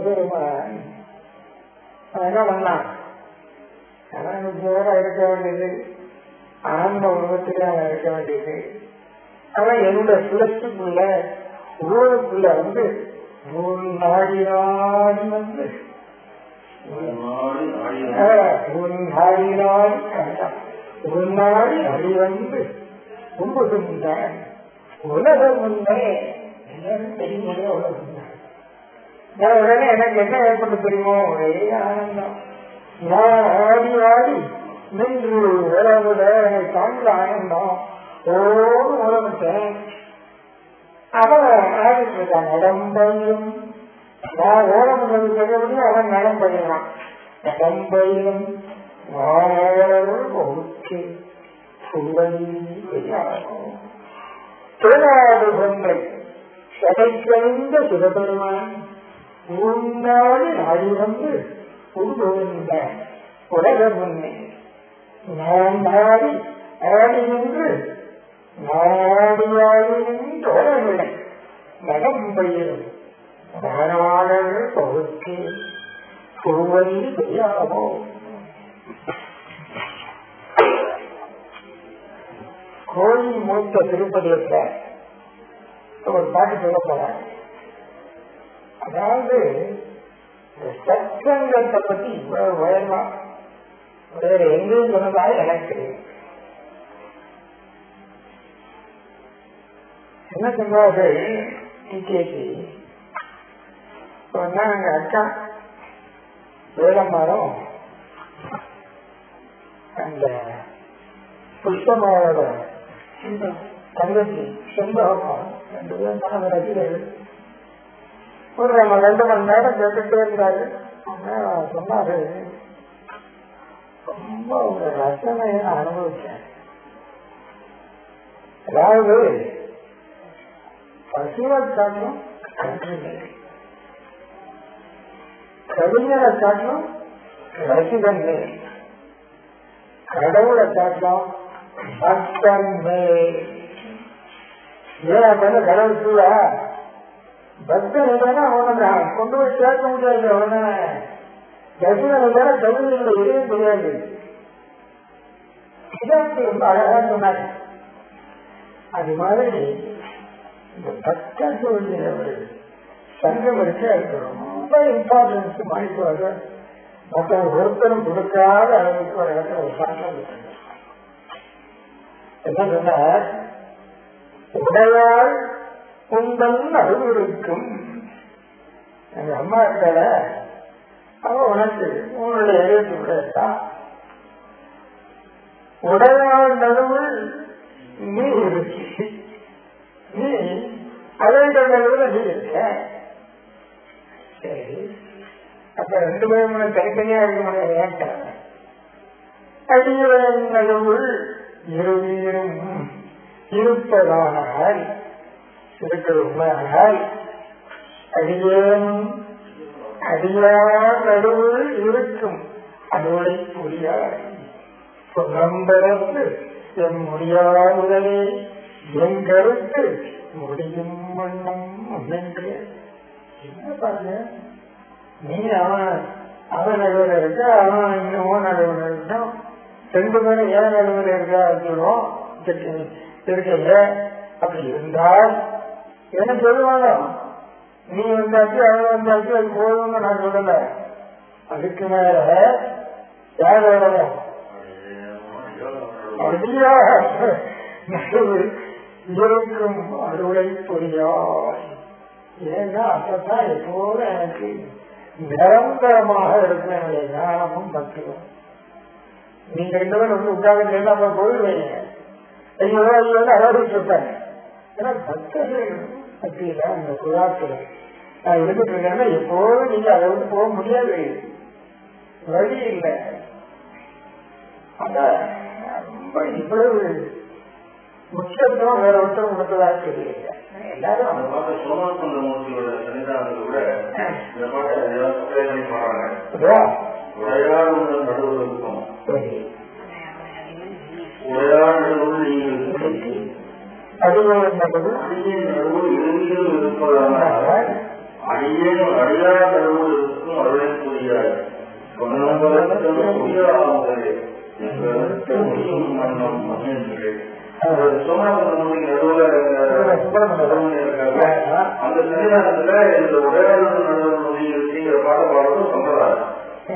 சிவபெருமான் அவன் என்ன பண்ணான் அவன் ஜோரா இருக்க வேண்டியது ஆனந்த உருவத்தில் அவன் இருக்க வேண்டியது அவன் என்னோட சுழற்சிக்குள்ள உருவத்துக்குள்ள வந்து ஒரு நாடி நாடி வந்து நாடி நாடி ஒரு நாடி நாடி ஒரு நாடி அடி வந்து கும்புகின்றான் உலகம் உண்மை எல்லாரும் தெரியுமே உலகம் உண்மை நான் உடனே எனக்கு என்ன ஏற்பட்டு தெரியுமோ ஒரே ஆனந்தம் நான் ஆடி ஆடி நின்று உறவுட எனக்கு தாங்க ஆனந்தம் ஓடு உறவுட்டேன் அவன் ஆடிட்டு இருக்கான் உடம்பையும் நான் ஓடம் சொல்லுபடி அவன் நலம் பண்ணுவான் உடம்பையும் ஓகே திருநாடு கொன்றை சதைக்கழிந்த சிவபெருமான் உன்னாடி நாடி வந்து உருவந்த உலக முன்னே நான் நாடி ஆடி நின்று நாடி ஆடி நின்றோரவில்லை நடம் பயிரும் மாணவாளர் பகுதி பூவலி பெரியாமோ கோயில் மூத்த திருப்பதி இருக்க ஒரு பாட்டு சொல்ல போறேன் அதாவது இந்த சத்சங்கத்தை பத்தி இவ்வளவு உயர்வா வேற எங்கேயும் சொன்னதா எனக்கு தெரியும் என்ன சொல்றாரு டிகேபி சொன்னா எங்க அக்கா வேலம்மாரும் அந்த புஷ்பமாவோட தங்கச்சி செண்பகமா ரெண்டு பேரும் தான் ரசிகர்கள் ஒரு நம்ம ரெண்டு மணி நேரம் கேட்டுட்டே இருந்தாரு அவங்க சொன்னாரு ரொம்ப ஒரு ரசனையை நான் அனுபவிச்சேன் அதாவது பசுவை காட்டிலும் கற்றுமை கவிஞரை காட்டிலும் ரசிகன் மேல் கடவுளை காட்டிலும் பக்தன் மேல் ஏன் அப்படின்னு கடவுள் சூழ பக்தன் இல்லைன்னா அவனை நான் கொண்டு போய் சேர்க்க முடியாது அவனை ரசிகன் இல்லைன்னா கவிஞர்கள் எதுவும் தெரியாது இதான் ரொம்ப அழகா சொன்னாங்க அது மாதிரி இந்த பக்கத்து வழியில ஒரு சங்கம் இருக்கு அதுக்கு ரொம்ப இம்பார்ட்டன்ஸ் மணிக்குவாங்க மற்ற ஒருத்தரும் கொடுக்காத அளவுக்கு ஒரு இடத்துல ஒரு சங்கம் இருக்கு என்ன சொன்னார் உடையாள் உங்கள் அறிவிருக்கும் எங்க அம்மா இருக்கால அவ உனக்கு உன்னுடைய எழுத்து விடா உடையாள் நடுவில் நீ இருக்கு நீ அதோட நடுவில் நீ இருக்க சரி அப்ப ரெண்டு பேரும் உனக்கு தனித்தனியா இருக்க முடியாது ஏன்ட்டாங்க அடியவன் நடுவுள் இருவீரும் இருப்பதானால் இருக்கிற உண்மையானால் அடியேனும் அடியார் நடுவுள் இருக்கும் அதோடை புரியார் புலம்பரத்து என் முடியாதலே என் கருத்து முடியும் வண்ணம் என்று என்ன பாருங்க நீ அவன் அவன் நடுவில் இருக்க அவன் இன்னும் நடுவில் இருக்கான் ரெண்டு பேரும் ஏன் நடுவில் இருக்கா சொல்லுவோம் இருக்கல அப்படி இருந்தால் என்ன சொல்லுவாங்க நீ வந்தாச்சு அவன் வந்தாச்சு அது போதும்னு நான் சொல்லல அதுக்கு மேல யார் வரணும் அடியா நடுவில் இருக்கும் அருளை புரியாய் ஏன்னா அப்பதான் எப்போதும் எனக்கு நிரந்தரமாக இருக்கும் என்னுடைய ஞானமும் பக்தியும் நீங்க ரெண்டு பேரும் வந்து உட்கார்ந்து நம்ம போயிடுவீங்க ஐயோ ஐயோ அழகு இருப்பாங்க ஏன்னா பக்தர்கள் பக்தியில அந்த குழாத்துல நான் இருந்துட்டு இருக்கேன்னா எப்போதும் நீங்க அதை விட்டு போக முடியாது வழி இல்லை அதான் ரொம்ப இவ்வளவு முக்கியத்துவம் வேற ஒருத்தர் கொடுத்ததா தெரியல எல்லாரும் அந்த பாட்டை சோமாசுந்தர மூர்த்தியோட சன்னிதானத்தை விட இந்த பாட்டை ஏதாவது சப்ளை பண்ணி பாடுறாங்க அப்படியா? உடையார் உங்கள் நடுவில் இருக்கும் சரி. உடையார் நடுவில் நீங்கள் அதுவும் என்பது அடியின் நடுவில் இறுதியில் இருப்பதானால் அடியேன் அடியார் நடுவில் சொன்னது முடியாதது வெறுக்க முடியும் மன்னம் அப்படின்னு சோமநாதன் நூலின் நடுவில் சுப்பிரமணியம் இருக்காங்க அந்த சன்னிதானத்துல இந்த உடையாளர் நடுவர் நொடிங்கிற பாட பாடுறது சம்பிரதாயம்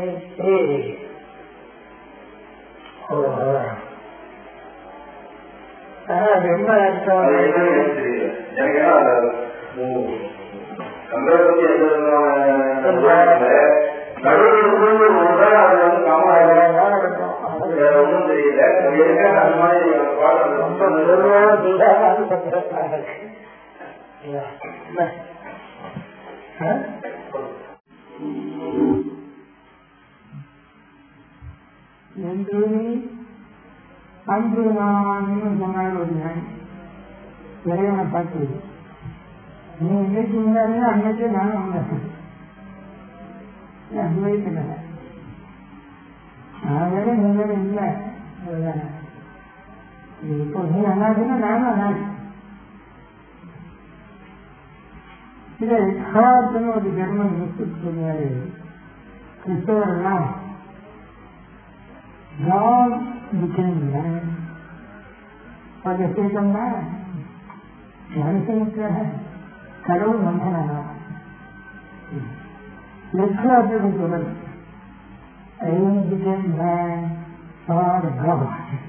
அது என்ன அர்த்தம் அது என்னன்னு எனக்கு தெரியல எனக்கு ஏன்னா அந்த சந்திரனை பத்தி எந்த விதமான நடுவில் உள்ள ஒன்றை அது வந்து காமராஜர் வேற ஒன்றும் தெரியல அது எதுக்காக அந்த மாதிரி பாடுறது ரொம்ப என்று அன்று நான் சொன்னால் ஒரு நாள் இறைவனை பார்த்து நீ இன்னைக்கு இருந்தாலே அன்னைக்கு நானும் வந்தேன் அன்வைக்கல ஆகவே நீங்கள் இல்லை அதுதானே இப்போ நீ அண்ணாதுன்னா நானும் அண்ணாது இதை ஹாத்துன்னு ஒரு ஜெர்மன் புஸ்தகம் சொன்னாரு கிறிஸ்தவரெல்லாம் God became man for the sake of man. மனுஷனுக்காக கடவுள் மனிதனானா லட்சாத்திரம் சொல்லல் I became man for God.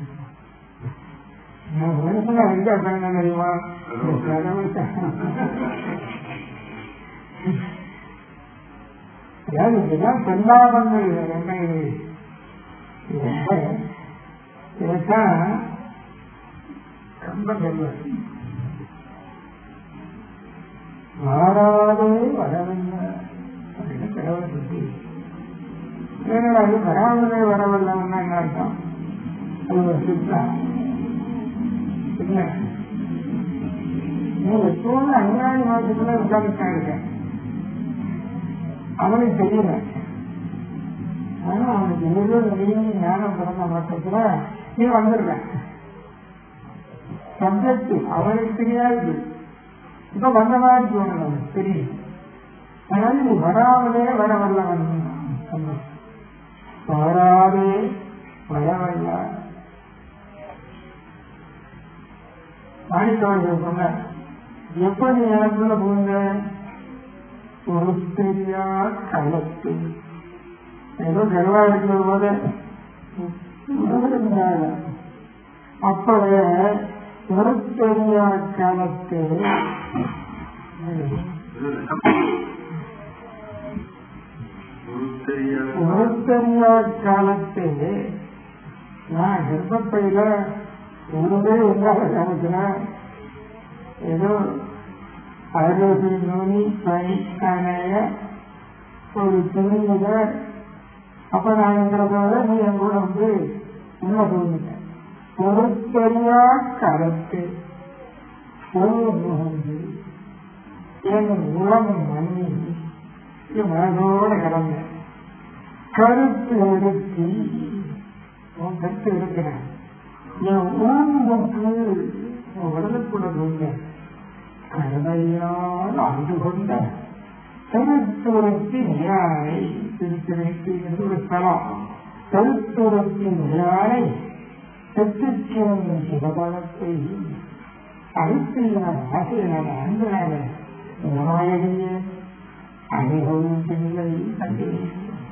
நான் மனுஷனா இருந்தா பண்ண தெரியுமா கடவுள் அதாவது இதுதான் சொல்லாமல் என்னை இதைத்தான் ரொம்ப சொல்லுவார் மாறாதே வரவில்லை அப்படின்னு கடவுளை பற்றி ஏன்னா அது வராமலே வரவில்லைன்னா என்ன அர்த்தம் அது ஒரு சித்தா இல்லை நீ எப்பவும் அஞ்ஞானி மாசத்துல உட்காந்துட்டான் இருக்கேன் அவனுக்கு தெரியல ஆனா அவனுக்கு ஏதோ நிறைய ஞானம் பிறந்த மட்டத்துல நீ வந்துடுற சப்ஜெக்ட் அவனுக்கு தெரியாது இப்ப வந்த மாதிரி தோணும் அவனுக்கு தெரியும் அதனால நீ வராமலே வர வல்லவன் சொன்னான். வராதே வரவல்ல மாணிக்கவர்கள் சொன்ன எப்ப நீ எனக்குள்ள புகுந்த ஒரு தெரியா கலத்து ஏதோ கருவா இருக்கிற போது அப்பவே ஒரு தெரியா காலத்து ஒரு தெரியா காலத்து நான் கர்ப்பப்பையில ஒன்றே ஒன்றாக காமிக்கிறேன் ஏதோ அறுபது நூனி பைக்கானைய ஒரு துணியில அப்ப நான் எங்கிற போல நீ என் கூட வந்து உள்ள தோணுங்க ஒரு பெரியா கருத்து ஒரு முகந்து என் உளம் மண்ணி மனதோட கிடந்த கருத்து எடுத்து உன் கருத்து இருக்கிறேன் என் உடம்புக்கு உன் உடலுக்குள்ள தோங்க கருணையால் ஆண்டு கொண்ட கருத்துரத்தின் யானை திருச்சிறைக்கு என்று ஒரு ஸ்தலம் கருத்துரத்தின் யானை செத்துச்சிவன் சிவபலத்தை அழுத்தின ஆசையினால அன்பினால நாயகிய அனுபவம் பிள்ளை கண்டேன்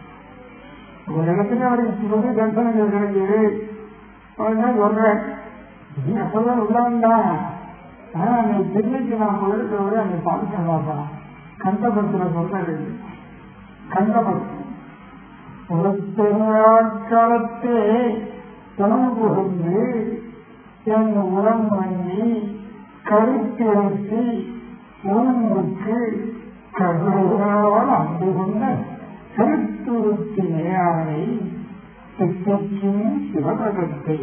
ஒரு இடத்துல அவருக்கு சிவகு தர்சனம் கிடைக்குது அவன் சொல்றேன் நீ அப்பதான் உள்ளவன்டா ஆனா நீ திரும்பிக்கு நான் போயிருக்கவரை அந்த பார்க்க பார்ப்பான் கண்டபுரத்துல சொல்றது கண்டபுரம் ஒரு பெருநாட்காலத்தே துணவு புகுந்து என் உரம் வாங்கி கருத்திறத்தி உடம்புக்கு கருணையால் அன்பு கொண்ட கருத்துருத்தினையாரை சித்தத்தின் சிவபதத்தை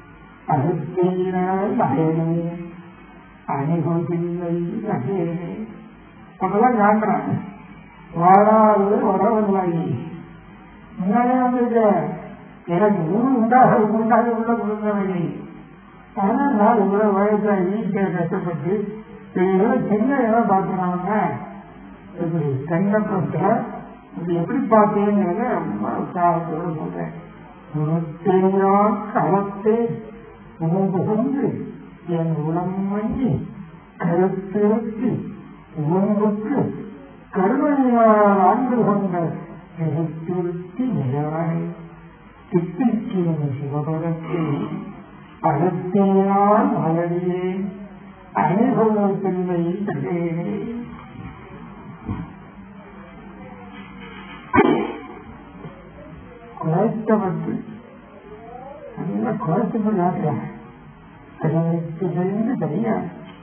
அறுத்தீரால் அயனே அணிகொண்டில்லை அகேனே அப்பதான் காட்டுறாங்க வாழாது வரவில்லை முன்னாலே வந்திருக்க எனக்கு ஊர் உண்டாக உண்டாக உள்ள கொடுக்கவில்லை ஆனா நான் இவ்வளவு வயசா ஈஸியா கஷ்டப்பட்டு ஏதோ சின்ன ஏதோ பார்க்கிறாங்க இப்படி கண்ணப்பட்ட இது எப்படி பார்த்தீங்கிறத ரொம்ப உற்சாகத்தோடு சொல்றேன் உணர்த்தெரியான் களத்தே உணர்ந்து என் உளம் மங்கி கருத்திருத்தி உணவுக்கு கருணையால் ஆண்டு கொண்ட எழுத்திருத்தி நிலானை திட்டிக்கின் சிவபதத்தை அகத்தியால் மலடியே அனைவர பிள்ளை கண்டேனே குறைத்தவற்று நல்லா குறைத்து நாட்டுறாங்க பதினெட்டு தெரிந்து சரியா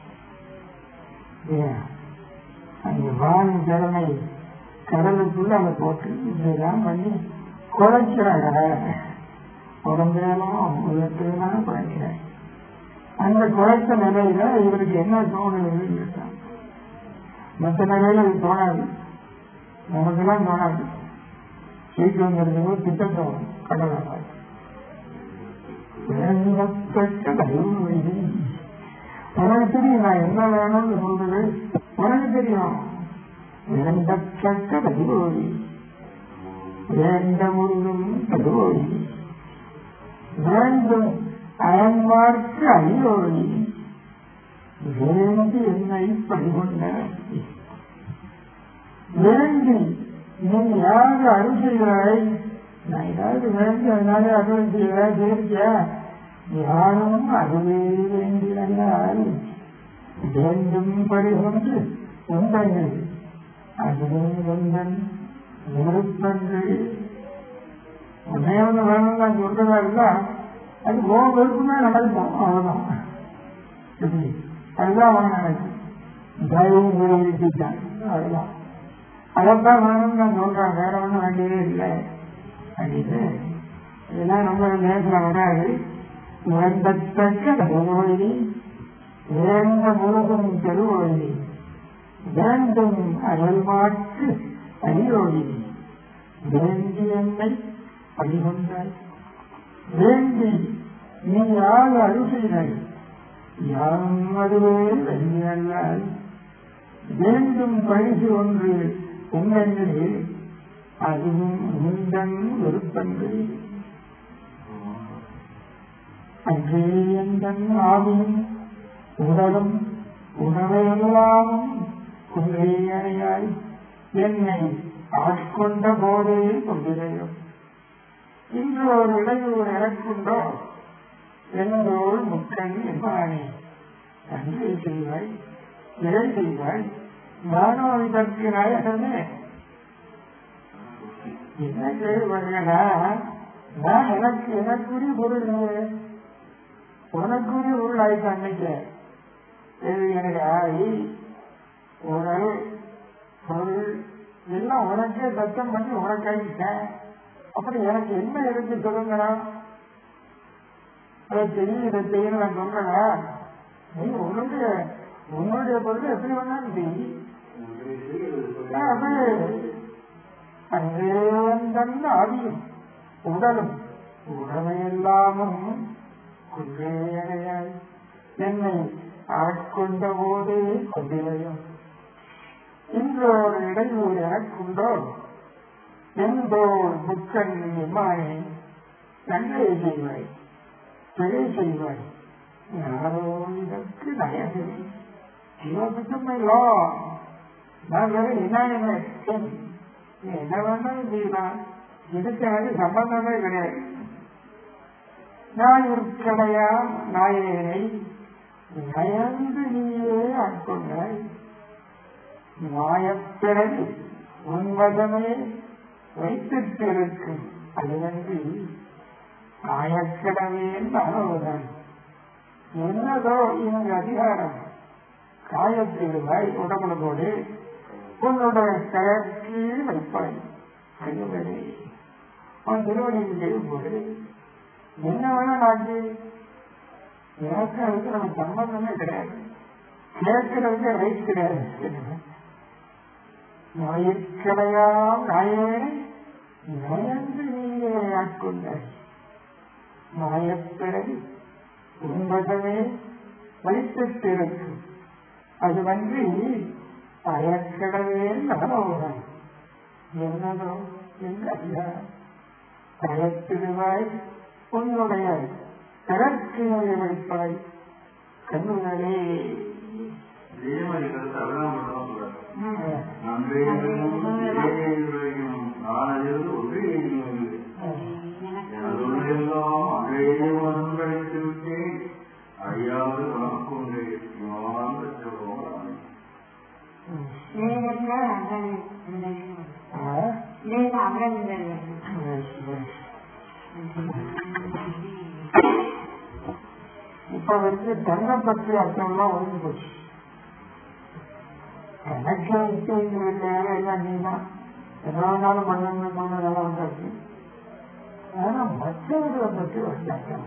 அந்த வான் திறமை கடலுக்குள்ள அதை போட்டு இதெல்லாம் பண்ணி குறைக்கிறாங்க உடம்பெல்லாம் உலகத்திலாம் குறைக்கிறாங்க அந்த குறைத்த நிலையில இவருக்கு என்ன தோணுதுன்னு கேட்டான் மற்ற நிலையில இது தோணாது நமக்கெல்லாம் தோணாது சீக்கிரங்கிறது திட்டம் தோணும் கடலை உனக்கு தெரியும் நான் என்ன வேணும்னு சொல்றது உனக்கு தெரியும் வேண்டத்தக்க பதிவோடி வேண்ட முருகும் பதிவோடி வேண்டும் அயன்மார்க்கு ஐயோடி வேண்டி என்னை பறிகொண்ட வேண்டி நீ யாரு அருள் செய்கிறாய் நான் ஏதாவது வேண்டி அதனால அருள் செய்கிறாய் சேர்க்கியா யாரும் அதுவே வேண்டினால் வேண்டும் பறிகொண்டு உண்டங்கள் அதுவே வந்தன் விருப்பங்கள் ஒன்னே ஒன்று வேணும் நான் சொல்றதா இருந்தா அது ஓ விருப்பமே நடக்கும் அவ்வளவுதான் எப்படி அதுதான் அவன் நினைக்கும் தயவு விளைவிட்டான் அதுதான் அதைத்தான் வேணும்னு நான் சொல்றேன் வேற ஒன்றும் வேண்டியதே இல்லை அப்படின்னு இதெல்லாம் நம்ம நேரத்தில் வராது வேண்டத்தக்க தருவோழி வேண்ட முழுதும் பெருவோழி வேண்டும் அருள்மாற்று அடியோழி வேண்டி என்னை பணிகொண்டாய் வேண்டி நீ யார் அருள் செய்தாய் யாரும் அதுவே வெள்ளியல்லால் வேண்டும் பரிசு ஒன்று உண்மையில் அதுவும் உந்தன் விருப்பங்கள் அன்றே எந்தன் ஆவியும் உடலும் உணவையெல்லாமும் குன்றே அணையாய் என்னை ஆட்கொண்ட போதே கொண்டிரையும் இன்று ஒரு இடையூறு எனக்குண்டோ என்னோடு முக்கன் என்பானே நன்றி செய்வாய் இறை செய்வாய் நானோ இதற்கு நாயகமே என்ன கேள்விப்படுறா நான் எனக்கு எனக்குரிய பொருள் இல்லை. உனக்குரிய பொருள் ஆயிட்டு அன்னைக்கு இது எனக்கு ஆகி உடல் பொருள் எல்லாம் உனக்கே தத்தம் பண்ணி உனக்காகிட்டேன் அப்படி எனக்கு என்ன இருக்கு சொல்லுங்களா அதை செய்ய இதை செய்யணும் நான் சொல்றேன் நீ உன்னுடைய உன்னுடைய பொருள் எப்படி வேணாலும் செய் அது அங்கேவந்தன் ஆவியும் உடலும் உடமையெல்லாமும் குன்றேயாய் என்னை ஆட்கொண்ட போதே கொண்டிலையும் இன்று ஒரு இடையூறு எனக்குண்டோ என்போர் புக்கன் எம்மானே நன்மை செய்வாய் பிழை செய்வாய் யாரோ இதற்கு நயது சிவபித்தமையிலோ நான் வேற என்ன நீ என்ன வேணாலும் செய்யலாம் இதுக்கு எனக்கு சம்பந்தமே கிடையாது நான் இருக்கடையா நாயனை நயந்து நீயே ஆட்கொண்டாய் மாயப்பிறகு உன்வதமே வைத்திருக்கும் அதுவன்றி ஆயக்கிடமே அனுபவம் என்னதோ இவங்க அதிகாரம் காயத்திடுவாய் உடம்புல போடு உன்னுடைய கரக்கு வைப்பாய் கையுடனே உன் திருவடியில் போடு என்ன வேணா நாட்டு எனக்கு அதுக்கு நம்ம சம்பந்தமே கிடையாது கேட்கிறதுக்கு ரைட் கிடையாது நாயிற்கடையாம் நாயேனை நயந்து நீயே ஆட்கொண்டாய் மாயப்பிறகு உன்பதமே வைத்திருக்கும் அது வந்து அயக்கடவே நடனவுடன் என்னதோ இல்லை தயத்திடுவாய் உன்னுடைய பிறக்கினை வைப்பாய் கண்ணுகளே இதே மாதிரி கருத்து அதான் பண்ணணும் நன்றே நாளிலிருந்து ஒரே வந்து அதுவரையெல்லாம் அன்றைய மனம் கழித்து விட்டேன் அறியாது வணக்கொண்டே ஞான சொல்லுவாங்க இப்ப வந்து தன்னை பற்றி அர்த்தம்லாம் ஒழிஞ்சு போச்சு எனக்கு விஷயம் இல்லை எல்லாம் நீதான் என்ன வேணாலும் பண்ணணும் பண்ணதெல்லாம் வந்தாச்சு ஆனா மற்றவர்களை பற்றி வந்தாங்க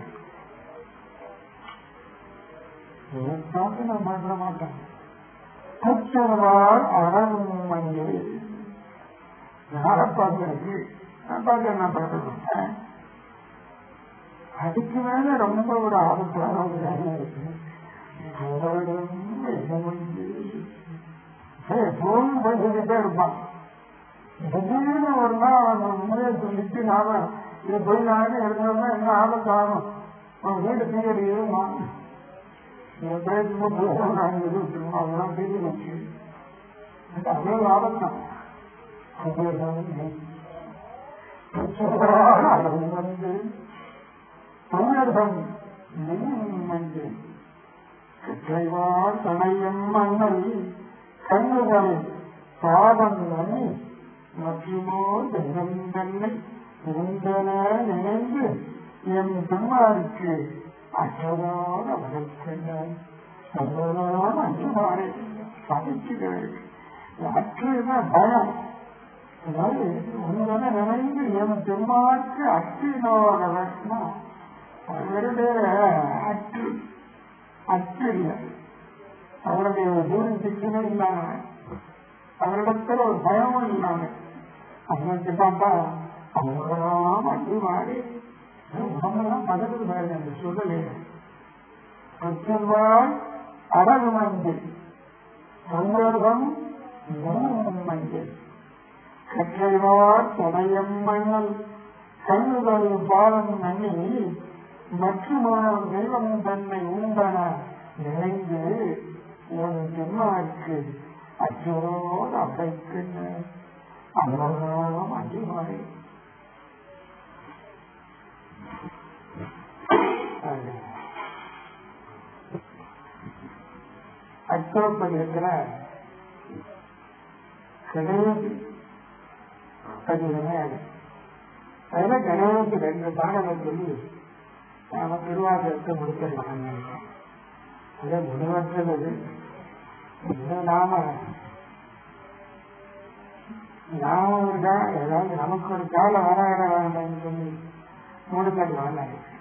பார்த்து நான் பண்ண மாட்டேன் கற்றவார் அறவும் வந்து யாரை பார்க்கறது நான் பார்க்க நான் பார்க்க மாட்டேன் அதுக்கு மேல ரொம்ப ஒரு ஆபத்தான ஒரு வேலை இருக்கு அவரிடம் என்ன வந்து எப்போதும் பேசிக்கிட்டே இருப்பான் திடீர்னு ஒரு நாள் அவன் உண்மையை சொல்லிட்டு நாம இது போய் நானே இருந்தோம்னா என்ன ஆபத்து ஆகும் அவன் வீடு தீயடியுமா என் பேசும்போது போகும் நான் இருபத்திருவோம் அதெல்லாம் தீர்ந்து வச்சு அது அவ்வளவு ஆபத்தான் வந்து தமிழகம் வந்து கற்றைவார் தனையம் மன்னல் கண்ணுகள் பாதம் நன்னி மற்றுமோ தென்னம் தன்னை இருந்தன நினைந்து என் பெண்மாருக்கு அற்றதான வளர்க்கின்றான் சர்வதான அஞ்சுமாறு சமைச்சுகள் அற்றுனா பயம் அதாவது உங்களை நினைந்து என் பெருமாக்கு அற்றினோடவர்னா அவருடைய அற்று அற்று இல்லை அவருடைய தூரம் சிக்கனும் இல்லாம அவரிடத்துல ஒரு பயமும் இல்லாம அவனுக்கு பாப்பா அவங்களாம் அன்று மாறி உடம்பெல்லாம் பதறது பாருங்க அந்த சொல்லலே அச்சல்வாள் அழகு மஞ்சள் சந்தர்ப்பம் மஞ்சள் கற்றைவார் தடயம் மண்ணல் கண்ணுகள் பாலம் நன்னி மற்றும் தெய்வம் தன்னை உண்டன நினைந்து உன் தென்மாருக்கு அச்சோடு அசைக்கின்ற அவ்வளோதான் அஞ்சுமாறி அச்சோப்பல் இருக்கிற கடைசி பதிவுமே அது அதுல கணவனுக்கு ரெண்டு பாடங்கள் சொல்லி நாம திருவாசகத்தை முடிச்சிடலாம் அது முடிவற்றது இது நாம நாம ஒரு கா- ஏதாவது நமக்கு ஒரு காலம் வர வர வேண்டாம்னு சொல்லி முடிச்சிடலாம்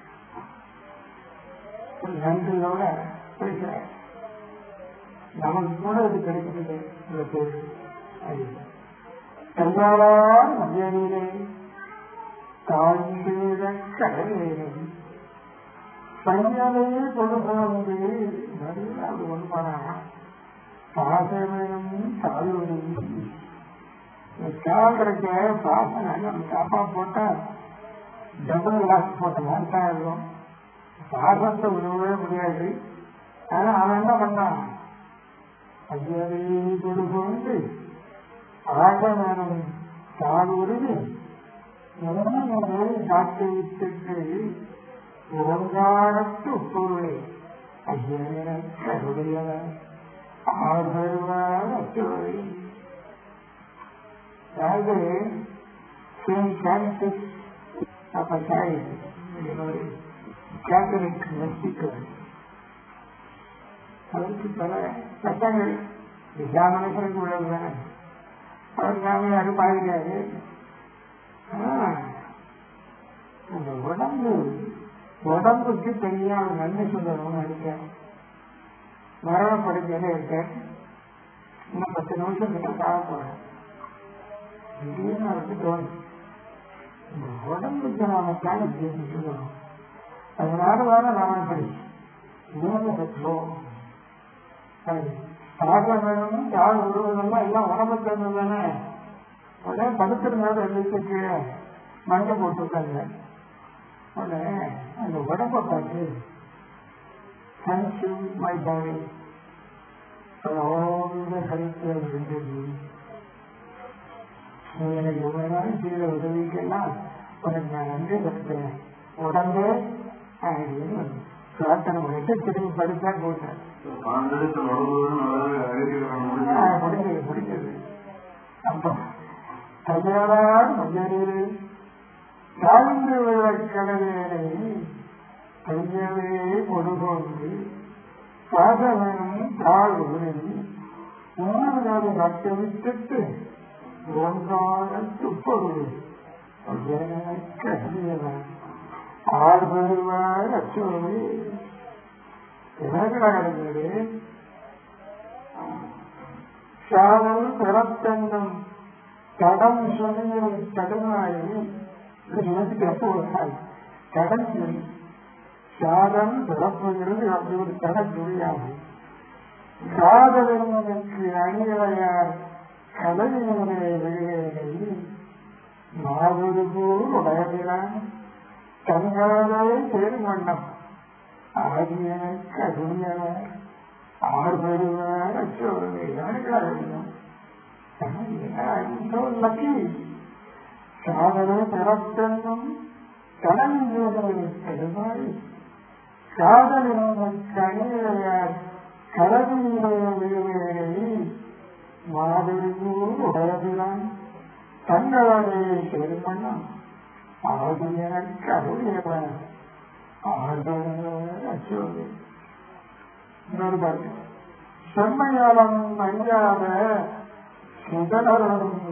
நன்றியோட பேசுற நமக்கு கூட இது கிடைக்கிறது இந்த பேர் அது கல்லாளார் மதியனிலே தாழ்ந்தீர கடலேறி பையனே கொடுப்பாந்து நல்ல அது ஒன்றானா பாசனும் தாழ்வுடி கால்றக்க பாசனை நம்ம காப்பா போட்டா டபுள் கிளாஸ் போட்ட மாதிரி தான் இருக்கும் பாசத்தை விடவே முடியாது ஆனா அவன் என்ன பண்ணான் ஐயரே கொடுப்பாந்து ஆகமனம் தாழ்வுருவி காத்து விட்டுட்டு உறங்காரத்து பொருளை ஐயன கருடையவர் ஆதரவார் அச்சுவை அதாவது செயின்ட் பிரான்சிஸ் அப்ப சாரி கேத்தலிக் மெக்சிகோ அவருக்கு பல சட்டங்கள் எல்லா மனுஷனுக்கும் உள்ளதுதானே அவர் சாமியார் பாதிக்காது அந்த உடம்பு உடம்புக்கு தெரியாம நன்மை சொல்லணும்னு இருக்க மரணப்படுக்கையில இருக்க இன்னும் பத்து நிமிஷம் கிட்ட சாக போறேன் திடீர்னு அவருக்கு தோணும் இந்த உடம்புக்கு நாம காண பேசி சொல்லணும் அதனால வேற நாம இப்படி மூணு பட்சம் அது பார்க்க வேணும் யார் உருவதெல்லாம் எல்லாம் உடம்பு தந்தது தானே உடம்பு எல்லாம் படுத்திருந்தாலும் எழுதிட்டு மண்டை போட்டுருக்காங்க உடனே அந்த உடம்ப பார்த்து தேங்க்யூ மை பாடி அவ்வளோ ஹரித்தியம் இருந்தது நீ எனக்கு எவ்வளவு நாள் செய்த உதவிக்கெல்லாம் உனக்கு நான் நன்றி கொடுக்கிறேன் உடம்பே அப்படின்னு பிரார்த்தனை பண்ணிட்டு திரும்பி படிச்சா போட்டேன் ஆண்டெடுத்த உடம்பு நல்லாவே அழகிக்கிறான் முடிஞ்சு முடிஞ்சது முடிஞ்சது அப்போ கையாளார் மஞ்சள் தாழ்ந்து விழ கடலேரை கையவே கொடுகொண்டு சாதவனும் தாழ் உருளி உணர்வு நட்டு விட்டுட்டு ஒன்றான துப்பொருள் கசியவன் ஆறு பெறுவார் அச்சுவதை எனக்கு நடந்தது சாதல் பிறத்தென்னும் கடம் சொல்லியை தடுமாறி எனக்கு எப்போ வந்தால் கடன் சொல்லி சாதம் பிறப்புகிறது அப்படி ஒரு கடன் துணியாகும் காதலனுக்கு அணியலையார் கலையினுடைய வெளியேறி மாவொரு போல் உடையதிலான் தங்காலே தேர்மண்ணம் ஆகியனுக்கு அருணியவர் ஆர்வருவார் அச்சோருமையானும் லக்கி சாதனை பிறத்தென்னும் கடலில் பெருமாள் காதலின் கணியார் கலவியுடைய மாதிரியூர் உடையதிலான் தங்களே பெருமண்ணம் ஆகியனுக்கு அருளியவர் ஆர்வருவார் அச்சோரு இன்னொரு பாட்டு செம்மையாளம் அஞ்சாத சுதனரும்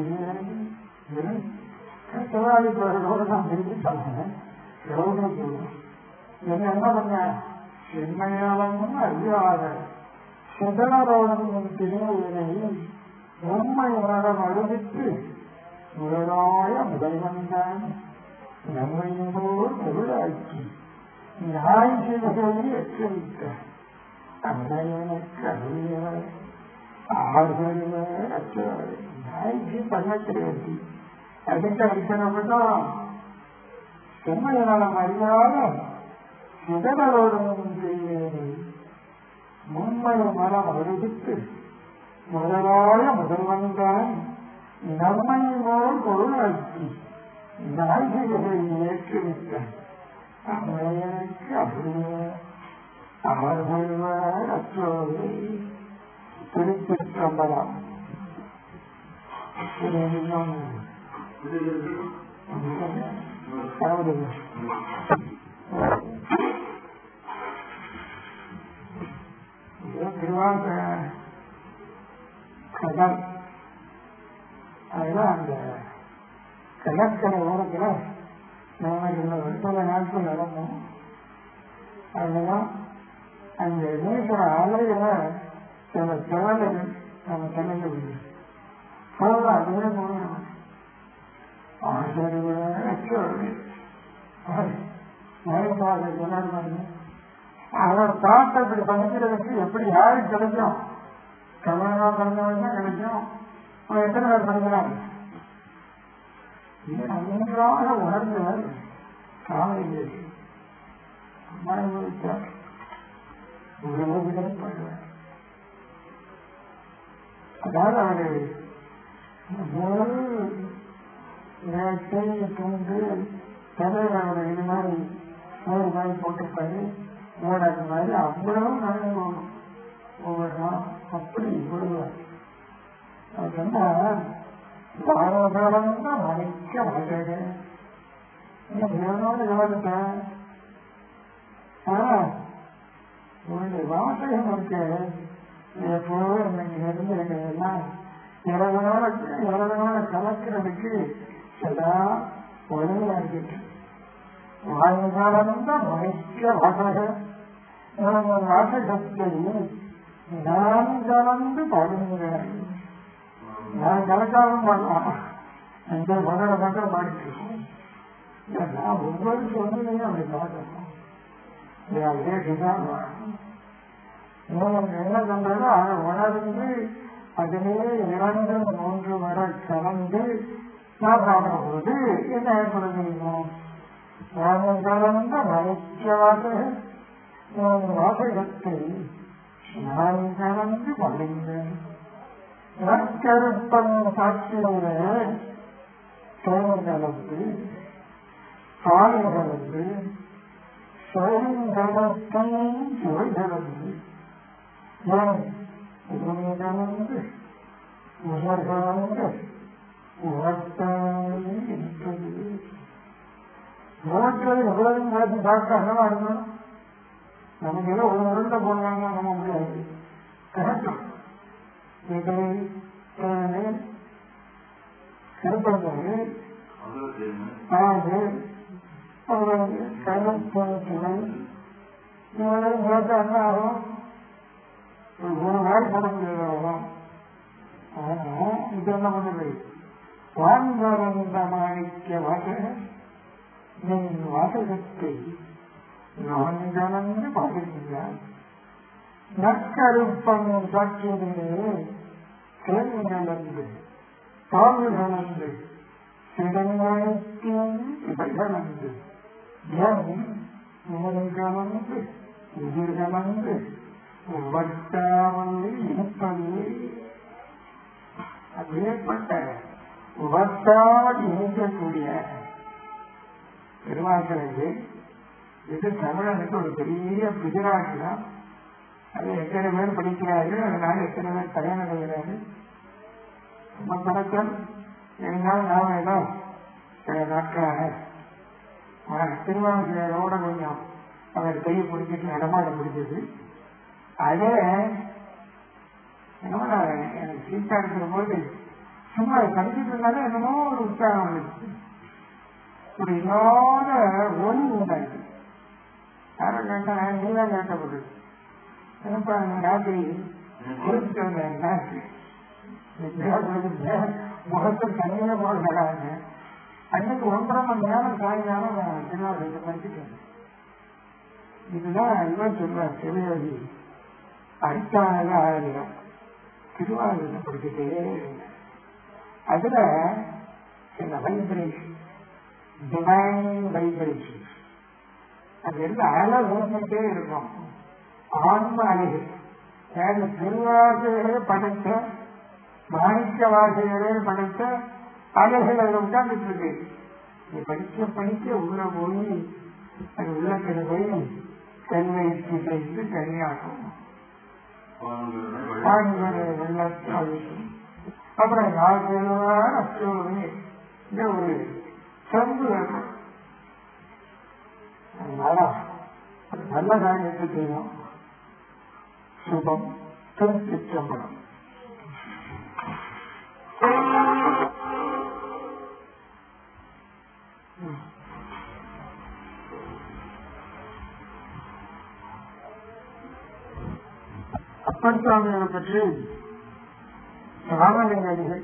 கட்டவாளி பேரோடு நான் பிரிச்சுட்டாங்க எவ்வளவு என்ன என்ன பண்ண செம்மையாளமும் அறியாத சுதனரோடும் திருவினை உண்மை உணரம் அறிவித்து முதலாய முதல்வன்தான் நம்மையோர் பொருளாக்கி ஞாயிற்றுகளை எச்சரித்தார் அன்னையனுக்கு அறியவர் ஆறுவர் அச்சவர் நாய்க்கு பண்ண கிடையாது அதுக்கு அடிக்கணும் செம்மையாளம் அறியாத சிதறோடும் செய்வேனை உண்மை மனம் அறிவித்து முதலாய முதல்வன்தான் நம்மை போல் பொருளாக்கி நாய்களை ஏற்றுவித்தான் அம்மையனுக்கு அப்படியே அவர்கள் அற்றோரை திருச்சிற்றம்பலம் திருவாங்க கடல் அதுதான் அந்த கடற்கரை ஓரத்தில் நாம இந்த வருஷல நாட்கள் நடந்தோம் அதெல்லாம் அந்த நீசுற அலையில சில தேவைகள் நம்ம கலந்து விடுது போதும் அதுவே போகணும் அவர் பார்த்து அப்படி படிக்கிறதுக்கு எப்படி யாரு கிடைக்கும் தமிழா பிறந்தவன் தான் கிடைக்கும் அவன் எத்தனை பேர் படிக்கிறாங்க இது நன்றாக உணர்ந்தவர் காலையில் மறைமுடித்தார் உறவுகளை பண்ணுவார் அதாவது அவரு முதல் நேற்றை தூண்டு தலைவர் அவர் இது மாதிரி நூறு மாதிரி போட்டிருப்பாரு மூடாது மாதிரி அவ்வளவு நடந்து போகணும் ஒவ்வொரு நாள் அப்படி விடுவார் அது என்ன பாரதம் தான் மறைக்க மாட்டேன் இன்னும் கவனித்தேன் ஆனா உன்னுடைய வாசகம் இருக்கு எப்போதும் இன்னைக்கு இருந்து எல்லாம் இரவனோட இரவனோட கலக்கிறதுக்கு சதா உதவியா இருக்கு வாழ்காலம் தான் மறைக்க வாசகம் வாசகத்தை நான் கலந்து பாடுகிறேன் நான் கலக்காமல் பண்ணலாம் இந்த மகன மட்டும் பாடிட்டு நான் ஒவ்வொரு சொல்லுதையும் அப்படி பார்க்கணும் அதே என்ன பண்றதோ அதை உணர்ந்து அதிலே இரண்டு மூன்று வர கலந்து நான் பாடும்போது என்ன ஏற்படுகிறீங்க நான் கலந்த மலைக்காக நான் வாசகத்தை நான் கலந்து மலைந்தேன் நற்கருப்பன் சாட்சியோட தேன் கலந்து பால் கலந்து சோழந்தனத்தை சுவை கலந்து நான் உணர்ந்து உணர்காந்த உணர்த்தாய் இருக்கிறது உணர்த்தது எவ்வளவு நேரத்தை சாப்பிட்டா என்னவா இருக்கணும் நமக்கு ஏதோ ஒரு உருண்டை போடலாமா நம்ம முடியாது கரெக்டும் இதை தேனு கருப்பது பாகு அவ்வளவு கருப்பை இவ்வளவு சேர்த்தா என்ன ஆகும் ஒரு நாள் போட முடியாது ஆனா இது என்ன பண்ணுது வான்வரந்த மாணிக்க வாசக நின் வாசகத்தை நான் கலந்து பாடுகின்றான் நற்கருப்பம் சாட்சியிலே தேன் கலந்து பால் கலந்து சிடங்காய்க்கும் இவை கலந்து என் உணர் கலந்து உயிர் கலந்து வட்டாமல் இருப்பது அப்படியேப்பட்ட வட்டாமல் இருக்கக்கூடிய திருவாசகர்கள் இது தமிழனுக்கு ஒரு பெரிய குஜராத் தான் அது எத்தனை பேர் படிக்கிறார்கள் அதனால எத்தனை பேர் பயனடைகிறார்கள் நம்ம பழக்கம் இருந்தாலும் நாம ஏதோ சில நாட்களாக திருவாசகரோட கொஞ்சம் அவர் கையை பிடிச்சிட்டு நடமாட முடிஞ்சது அதே என்னமோ நான் எனக்கு சீட்டா இருக்கிற போது சும்மா படிச்சுட்டு இருந்தாலும் என்னமோ ஒரு உற்சாகம் வந்துச்சு ஒரு இல்லாத ஒளி உண்டாச்சு யாரும் கேட்டா நீதான் கேட்டப்பட்டது என்னப்பா அந்த ராத்திரி குறிப்பிட்டு வந்தேன் ராத்திரி முகத்தை தனியே போடுறாங்க அன்னைக்கு ஒன்றரை மணி நேரம் சாயங்காலம் நான் திருவாரூரை படிச்சுட்டேன் இதுதான் இவன் சொல்றார் சிவயோகி அடுத்தாங்க ஆயிரம் திருவாரூரை படிச்சுட்டே அதுல சில வைப்ரேஷன் டிவைன் வைப்ரேஷன் அது இருந்து அழ ஊசிட்டே இருக்கும் ஆன்ம அழகு ஏன்னா திருவாசகரே படைத்த மாணிக்க வாசகரே படைத்த அழகுகள் அதில் உட்கார்ந்துட்டு இருக்கு நீ படிக்க படிக்க உள்ள போய் அது உள்ளத்தில் போய் கல்வயிற்று செய்து கனியாகும் வெள்ளத்தால் அப்புறம் ராஜவான அசோகமே இந்த ஒரு செம்பு வேணும் அதனால நல்ல காரியத்தை செய்யும் சுபம் திருச்சிற்றம்பலம் அப்பன் சுவாமிகளை பற்றி ராமலிங்கடிகள்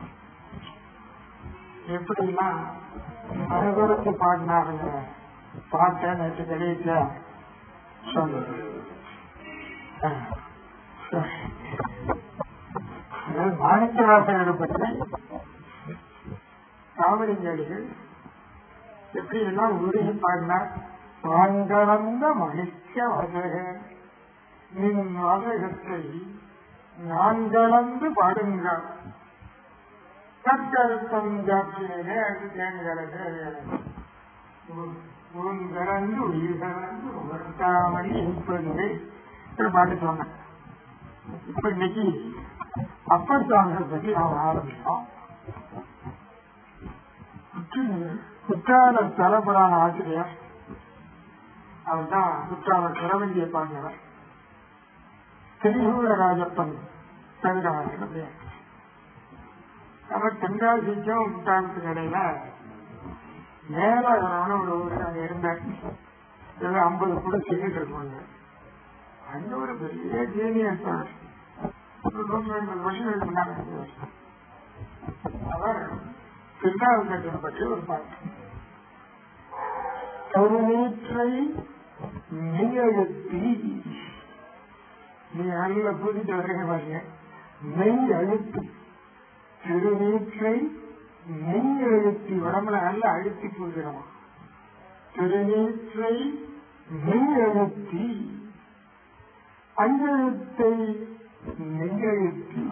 எப்படிலாம் மறுபுறத்து பாடினாருங்க பாட்டை நேற்று கழிவுல சொன்னது மாணிக்கவாசகரை பற்றி ராமலிங்கடிகள் எப்படி எல்லாம் உருகி பாடினார் வான்கலந்த மகிழ்ச்ச வாசகன் நின் வாசகத்தை நான் கலந்து பாடுங்கள் கற்கருத்தம் ஜாத்தியிலே அது தேன்கிறது உன் கலந்து உயிர் கலந்து உணர்த்தாமல் இருப்பது பாட்டு சொன்னேன் இப்ப இன்னைக்கு அப்பர் சுவாமிகளை பற்றி நாம் ஆரம்பிச்சோம் குற்றால தலபுராண ஆசிரியர் அவர் தான் குற்றால திரவண்டிய பாண்டியவர் திரிகூலராஜப்பன் தவிர அவர் தென்காசிக்கும் குற்றாலத்துக்கு இடையில மேலாகரான ஒரு ஊர் அங்க இருந்தார் ஏதோ ஐம்பது கூட செய்துட்டு இருப்பாங்க அங்க ஒரு பெரிய ஜீனியஸ் ஒரு நூற்றி ஐம்பது வருஷங்களுக்கு முன்னாடி அவர் திருநாவுக்கட்டை பற்றி ஒரு பாட்டு ஒரு நீற்றை மெய்யெழுத்தி நீ நல்ல புதிட்டு வரீங்க பாருங்க மெய் அழுத்து திருநீற்றை மெய் அழுத்தி உடம்புல நல்லா அழுத்தி போகிறோம் திருநீற்றை மெய் அழுத்தி அஞ்செழுத்தை மெய்யெழுத்தி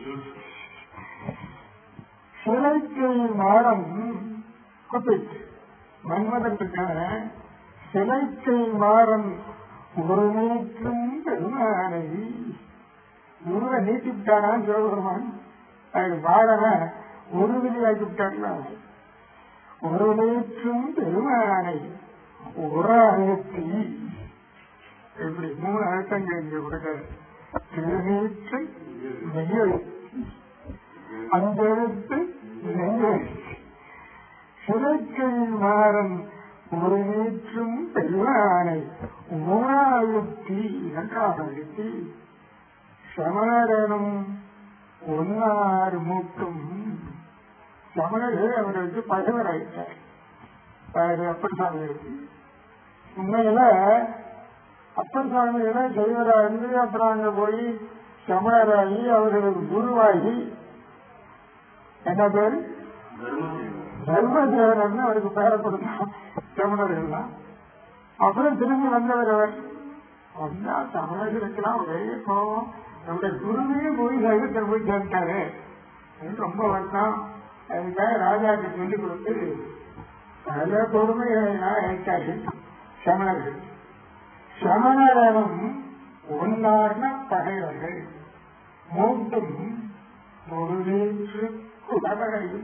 சிலைக்கை மாடம் குப்பிட்டு மன்மதற்கான சிலைக்கை மாறம் ஒரு நீற்றும் பெருமானை முருக நீட்டிவிட்டானா சிவபெருமான் அது வாழன ஒரு விதியாக்கி விட்டாங்களா ஒரு நீற்றும் பெருமானை ஒரு அழுத்தி இப்படி மூணு அழுத்தங்கள் இங்க கொடுக்கிறது திருநீற்று மெய்யெழுத்து அந்த எழுத்து நெஞ்செழுத்து சிலைக்கையில் மாறன் ஒரு நீற்றும் பெருமானை உணாழுத்தி இரண்டாக அழுத்தி சமணனும் ஒன்னார் மூட்டும் சமணரே அவருக்கு பகைவர் ஆயிட்டார் அவர் அப்பன் சாமி இருக்கு உண்மையில அப்பன் சாமிகளை செய்வரா இருந்து அப்புறம் அங்க போய் சமணராகி அவர்களுக்கு குருவாகி என்ன பேரு தர்மதேவரன் அவருக்கு பெயரை கொடுத்தான் தமிழர்கள்லாம் அப்புறம் திரும்பி வந்தவர் அவர் வந்தா தமிழர்களுக்கெல்லாம் ஒரே கோபம் நம்முடைய குருவே போய் சைவத்தை போய் சேர்ந்தாரு அது ரொம்ப வருஷம் அதுக்காக ராஜாக்கு சொல்லிக் கொடுத்து பல கொடுமைகளை ஏற்றாரு சமணர்கள் சமணரும் ஒன்னார்ன பகைவர்கள் மூட்டும் ஒரு வீற்று குடவரையும்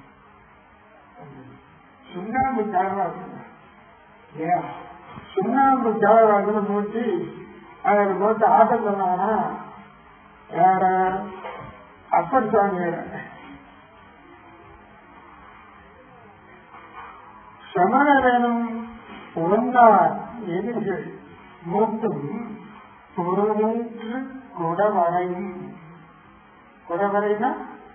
சுண்ணாம்பு காலவாசம் சுண்ணாம்பு காலவாசம் மூட்டி அதில் போட்டு ஆட்டம் சொன்னாங்கன்னா யார அப்பர் சுவாமியோட சமணரனும் ஒன்றார் எதிர்கள் மூட்டும் பொருளேற்று குடவரையும் குடவரைனா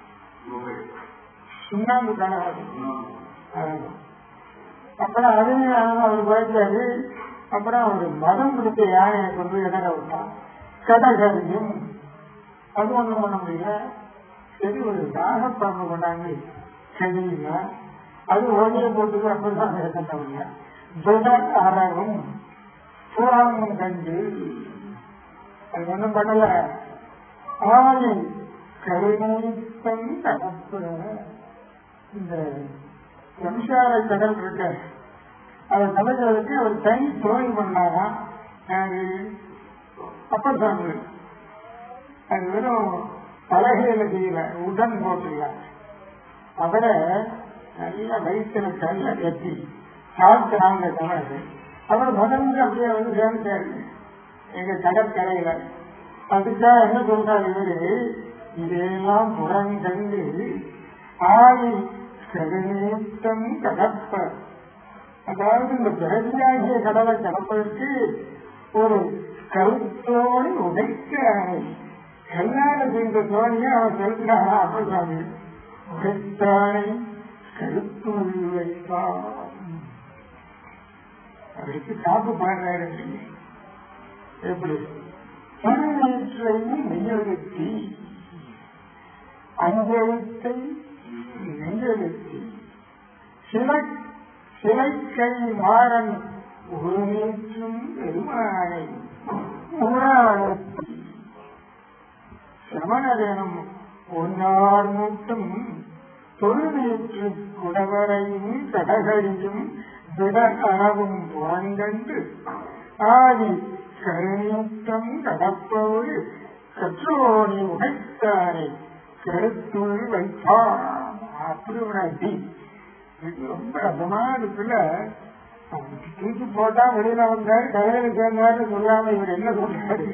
சுண்ணாம்பு காலவாசம் அப்புறம் அதையும் அவர் போயிட்டாரு அப்புறம் அவர் மதம் பிடிச்ச யானையை கொண்டு இடர விட்டான் கடகரியும் அது ஒண்ணும் பண்ண முடியல சரி ஒரு நாகப்பாம்பு கொண்டாங்க செடியில அது ஓடிய போட்டு அப்பதான் இருக்கட்டவங்க ஜுடன் அறவும் புறாமும் கண்டு அது ஒண்ணும் பண்ணல ஆணி கருணீத்தம் கடப்பு இந்த சம்சார கடல் இருக்க அதை தலைக்கிறதுக்கு ஒரு தனி தொழில் பண்ணாராம் யாரு அப்பர் சாமி அது வெறும் பலகையில செய்யல உடன் போட்டுல அவரை நல்ல வயிற்றுல கல்ல கட்டி சாப்பிட்டாங்க தமிழக அவர் முதல்ல அப்படியே வந்து சேர்ந்தாரு எங்க கடற்கரையில அதுக்காக என்ன சொல்றாரு இவரு இதையெல்லாம் புறங்கண்டு ஆவி கருநீட்டம் கடப்ப அதாவது இந்த பிறவியாகிய கடலை கடப்பதற்கு ஒரு கருத்தோடு உடைக்க கல்யாணம் செய்த தோணியை அவன் செலுத்தினாரா அப்பசாமி உடைத்தானை கருத்தோடு வைத்தான் அவருக்கு காப்பு பாடுறாரு எப்படி திருநீற்றையும் மெய்யெழுத்தி அஞ்செழுத்தை நெஞ்செழுத்தி சிலை சிலைக்கை மாறன் ஒரு நீற்றும் பெருமானை ஊராழத்தி சமணரனும் ஒன்னார் மூட்டும் தொழுநீற்று குடவரையும் கடகழியும் விட அளவும் புறங்கண்டு ஆதி கருநீட்டம் கடப்போடு கற்றோணி உடைத்தாரை கருத்துள் வைத்தான் அப்படி ஒரு அடி இது ரொம்ப அதமா இருக்குல்ல தூக்கி போட்டா வெளியில வந்தாரு கதையில சேர்ந்தாரு சொல்லாம இவர் என்ன சொல்றாரு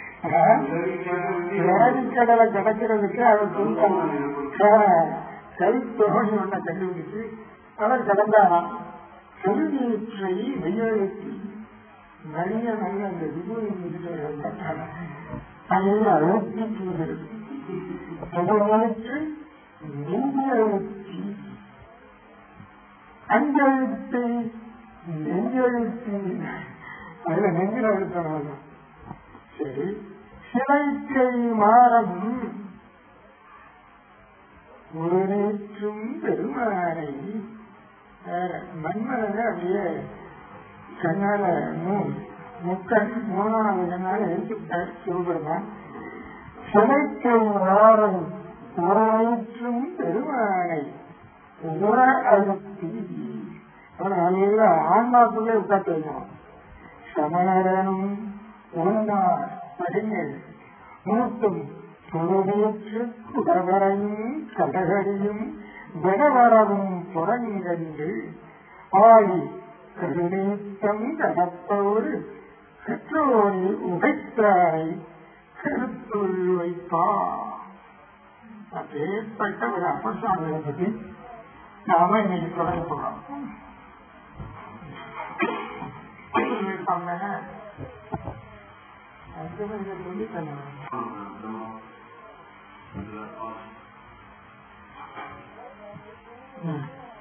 கடலை கிடக்கிறதுக்கு அவர் சொல்றாங்க கருத்தோணி ஒன்ன கண்டுபிடிச்சு அவர் கடந்தாராம் செல்வீற்றை வெய்யெழுத்தி நிறைய நல்ல அந்த விபூதி அதில் அழுத்தி புகழ்ச்சி நெஞ்செழுத்தி அஞ்செழுத்து நெஞ்செழுத்தி அதுல நெஞ்சில் அழுத்தணும் சரி சிலைக்கை மாறம் ஒரு நேற்றும் பெருமானை மண்மலங்க அப்படியே கண்ணால மூ- முக்கண் மூணாவது கண்ணால எடுத்துட்டார் சிவபெருமான் சிலைக்கை வாரம் உரைற்றும் பெருமானை உர அழுத்தி அதனால ஆன்மாக்குள்ளே உட்காந்து வைக்கணும் சமணரனும் உண்டார் படிங்கள் மூட்டும் பொருளேற்று குடவரையும் கடகடியும் விடவரவும் புறங்கண்டு ஆழி கருணீத்தம் கடப்போரு கற்றோரை உடைத்தாரை கருத்துள் வைப்பார் அப்பேற்பட்ட ஒரு அப்பசாமியை பற்றி நாம இன்னைக்கு தொடங்க போறோம் இருப்பாங்க அதுக்கு இதை சொல்லி தரணும் ம்.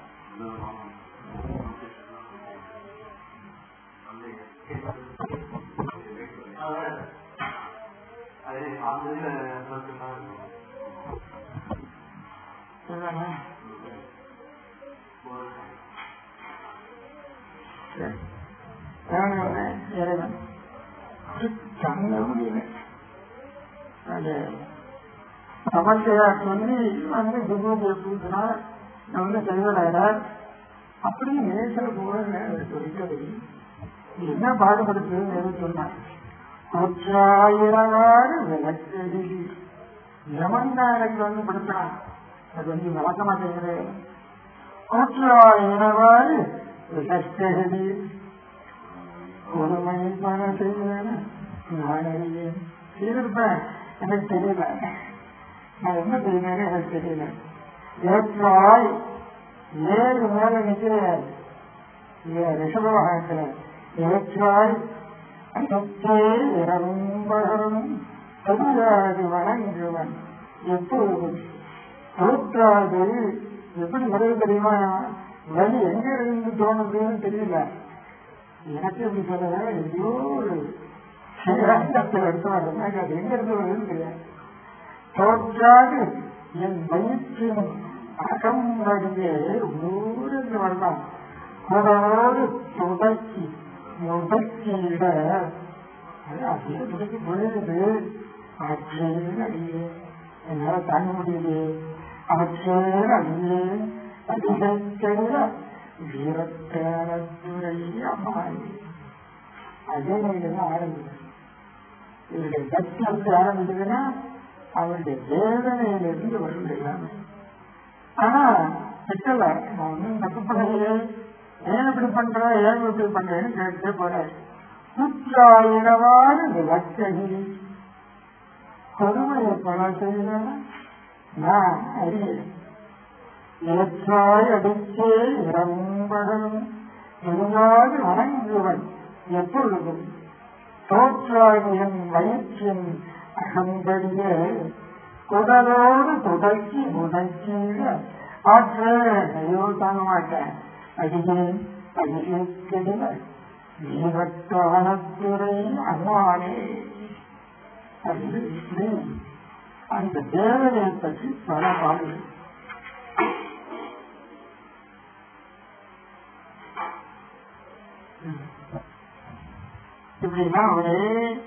இதுதானே? சரி. வேணும்னு இறைவன் தங்க முடியல அது சமத்தையார் சொல்லி வந்து விபூதியை பூசினா வந்து செய்வதார் அப்படியே நேசர கூட சொல்லிட்டது என்ன பாடுபடுத்துன்னு சொன்னார் நூற்றாயிரவாறு விளக்கடி யமன்காரங்க வந்து படுத்தான் அது வந்து வளர்க்க மாட்டேங்குது நூற்றாயிரவாறு விளக்கடி கொடுமை பண செய்வேன் நான் அறியேன் செய்திருப்பேன் எனக்கு தெரியல நான் என்ன செய்வேன்னு எனக்கு தெரியல ஏற்றாய் ஏழு மேல நிற்கிறேன் ரிஷபவாகத்துல ஏற்றாய் அகத்தே இரம்பரும் பதியாது வணங்குவன் எப்பொழுதும் தோற்றாது எப்படி வருது தெரியுமா வழி எங்க இருந்து தோணுதுன்னு தெரியல எனக்கு எப்படி சொல்ல எங்கேயோ ஒரு ஸ்ரீரங்கத்தில் எடுத்து வர்றதுனால அது எங்க இருந்து வருதுன்னு தெரியாது தோற்றாது என் வயிற்றின் அகம்படியே ஊரில் வரலாம் குடலோடு துடக்கி முடக்கியிட அது அப்படியே துடக்கி பொழுது ஆற்றே அடியே என்னால தாங்க முடியலையே ஆற்றே அடியே அதிகத்தெரிய வீரத்தேரத்துறை அம்மாய் அதே தான் ஆரம்பிக்கும் இவருடைய பக்தி வந்து ஆரம்பிச்சதுன்னா அவருடைய வேதனையிலிருந்து வருது எல்லாமே ஆனா திட்டல நான் ஒன்றும் தப்பு பண்ணலையே ஏன் இப்படி பண்ற ஏன் இப்படி பண்றேன்னு கேட்டு போறேன் குற்றாயிரவாறு விளக்ககி கொடுமையை பல செய்த நான் அறியேன் ஏற்றாய் அடித்தே இரம்பகனும் இருந்தாது வணங்குவன் எப்பொழுதும் தோற்றாய் என் வயிற்றின் அகம்படியே குடலோடு தொடக்கி முடக்கீழ ஆற்ற ஐயோ தாங்க மாட்டேன் அடியேன் அடிக்கெடுவ வீரத்தானத்துறை அம்மானே அது இப்படி அந்த தேவனையை பற்றி பல பாடல்கள் இப்படின்னா ஒரே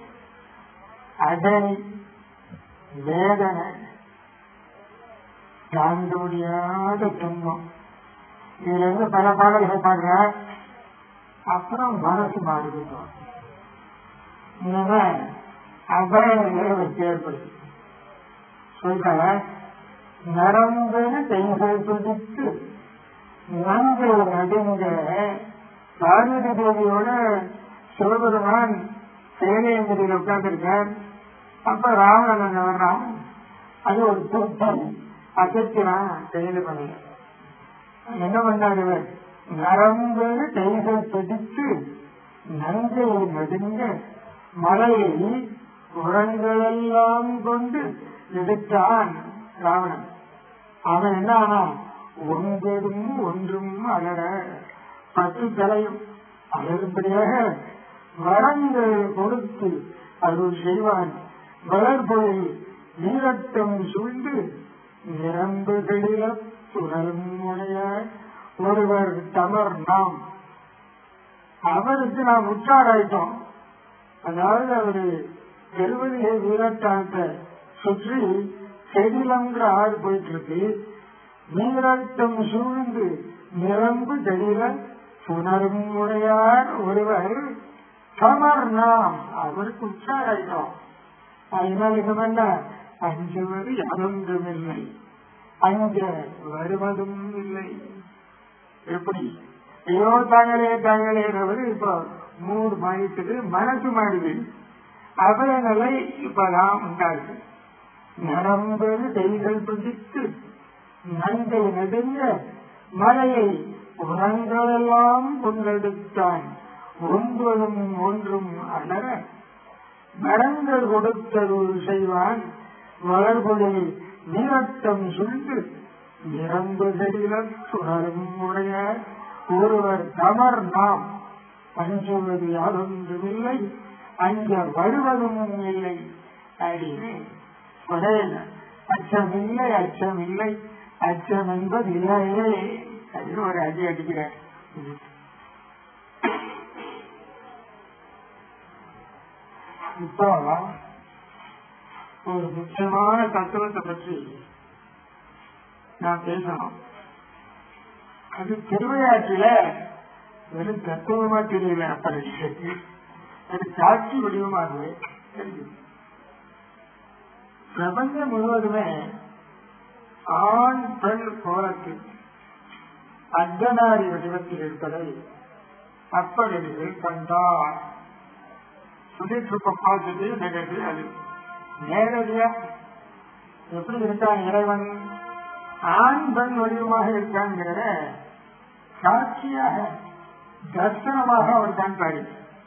அடனி வேதனை தாங்க முடியாத துன்பம் இதுல இருந்து பல பாடல்கள் பாடுற அப்புறம் மனசு மாறுகிட்டோம் இனிமே அபயங்களை வச்சு ஏற்படுது சொல்ற நரம்புன்னு கைகள் துடித்து நன்கு நடுங்க பார்வதி தேவியோட சிவபெருமான் சேனையங்குடியில் உட்கார்ந்துருக்கார் அப்ப ராவணன் அங்க வர்றான் அது ஒரு தூக்கம் அசைக்கிறான் கையில பண்ணி என்ன பண்ணாரு இவர்? நரம்புன்னு கைகள் துடித்து நன்கு நடுங்க மலையை உரங்களெல்லாம் கொண்டு எடுத்தான் ராவணன் அவன் என்ன ஆனா ஒன்பதும் ஒன்றும் அலற பத்து தலையும் அலரும்படியாக வரங்கள் கொடுத்து அருள் செய்வான் வளர்பொழில் நீரட்டம் சூழ்ந்து நிரம்புகளில சுழலும் உடையார் ஒருவர் தமர் நாம் அவருக்கு நாம் உற்றாராயிட்டோம் அதாவது அவரு எழுபதிகை வீரத்தானத்தை சுற்றி செடிலங்கிற ஆறு போயிட்டு இருக்கு நீராட்டம் சூழ்ந்து நிரம்பு தெளில புனரும் உடையார் ஒருவர் சமர் நாம் அவருக்கு உற்சாகம் அதனால் இது என்ன அஞ்சுவது யாரொன்றும் இல்லை அஞ்ச வருவதும் இல்லை எப்படி ஐயோ தாங்களே தாங்களேன்றவர் இப்போ மூடு மாறிட்டது மனசு மாறுது அவர நிலை இப்பதான் உண்டாகுது நரம்பு கைகள் பிடித்து நன்கை நெடுங்க மலையை உரங்களெல்லாம் கொண்டெடுத்தான் ஒன்பதும் ஒன்றும் அலர மரங்கள் கொடுத்தருள் செய்வான் வளர்பொழில் நீரட்டம் சுண்டு நிரம்பு செடியில சுழலும் உடைய ஒருவர் தமர் நாம் அஞ்சுவது யாரொன்றுமில்லை அஞ்ச வருவதும் இல்லை அப்படின்னு ஒரே அச்சமில்லை அச்சமில்லை அச்சம் என்பது இல்லையே அப்படின்னு ஒரு அடி அடிக்கிறார் இப்போ ஒரு முக்கியமான தத்துவத்தை பற்றி நான் பேசணும் அது திருவிழாற்றில வெறும் தத்துவமா தெரியல அப்படி அது காட்சி வடிவமாகவே தெரியும் பிரபஞ்சம் முழுவதுமே ஆண் பெண் கோலத்தில் அர்த்தநாரி வடிவத்தில் இருப்பதை அப்படிகள் கண்டார் சுதீட்சுப்ப பாசிட்டிவ் நெகட்டிவ் அது நேரடியா எப்படி இருக்கான் இறைவன் ஆண் பெண் வடிவமாக இருக்காங்கிறத சாட்சியாக தர்சனமாக அவர் காண்பாரு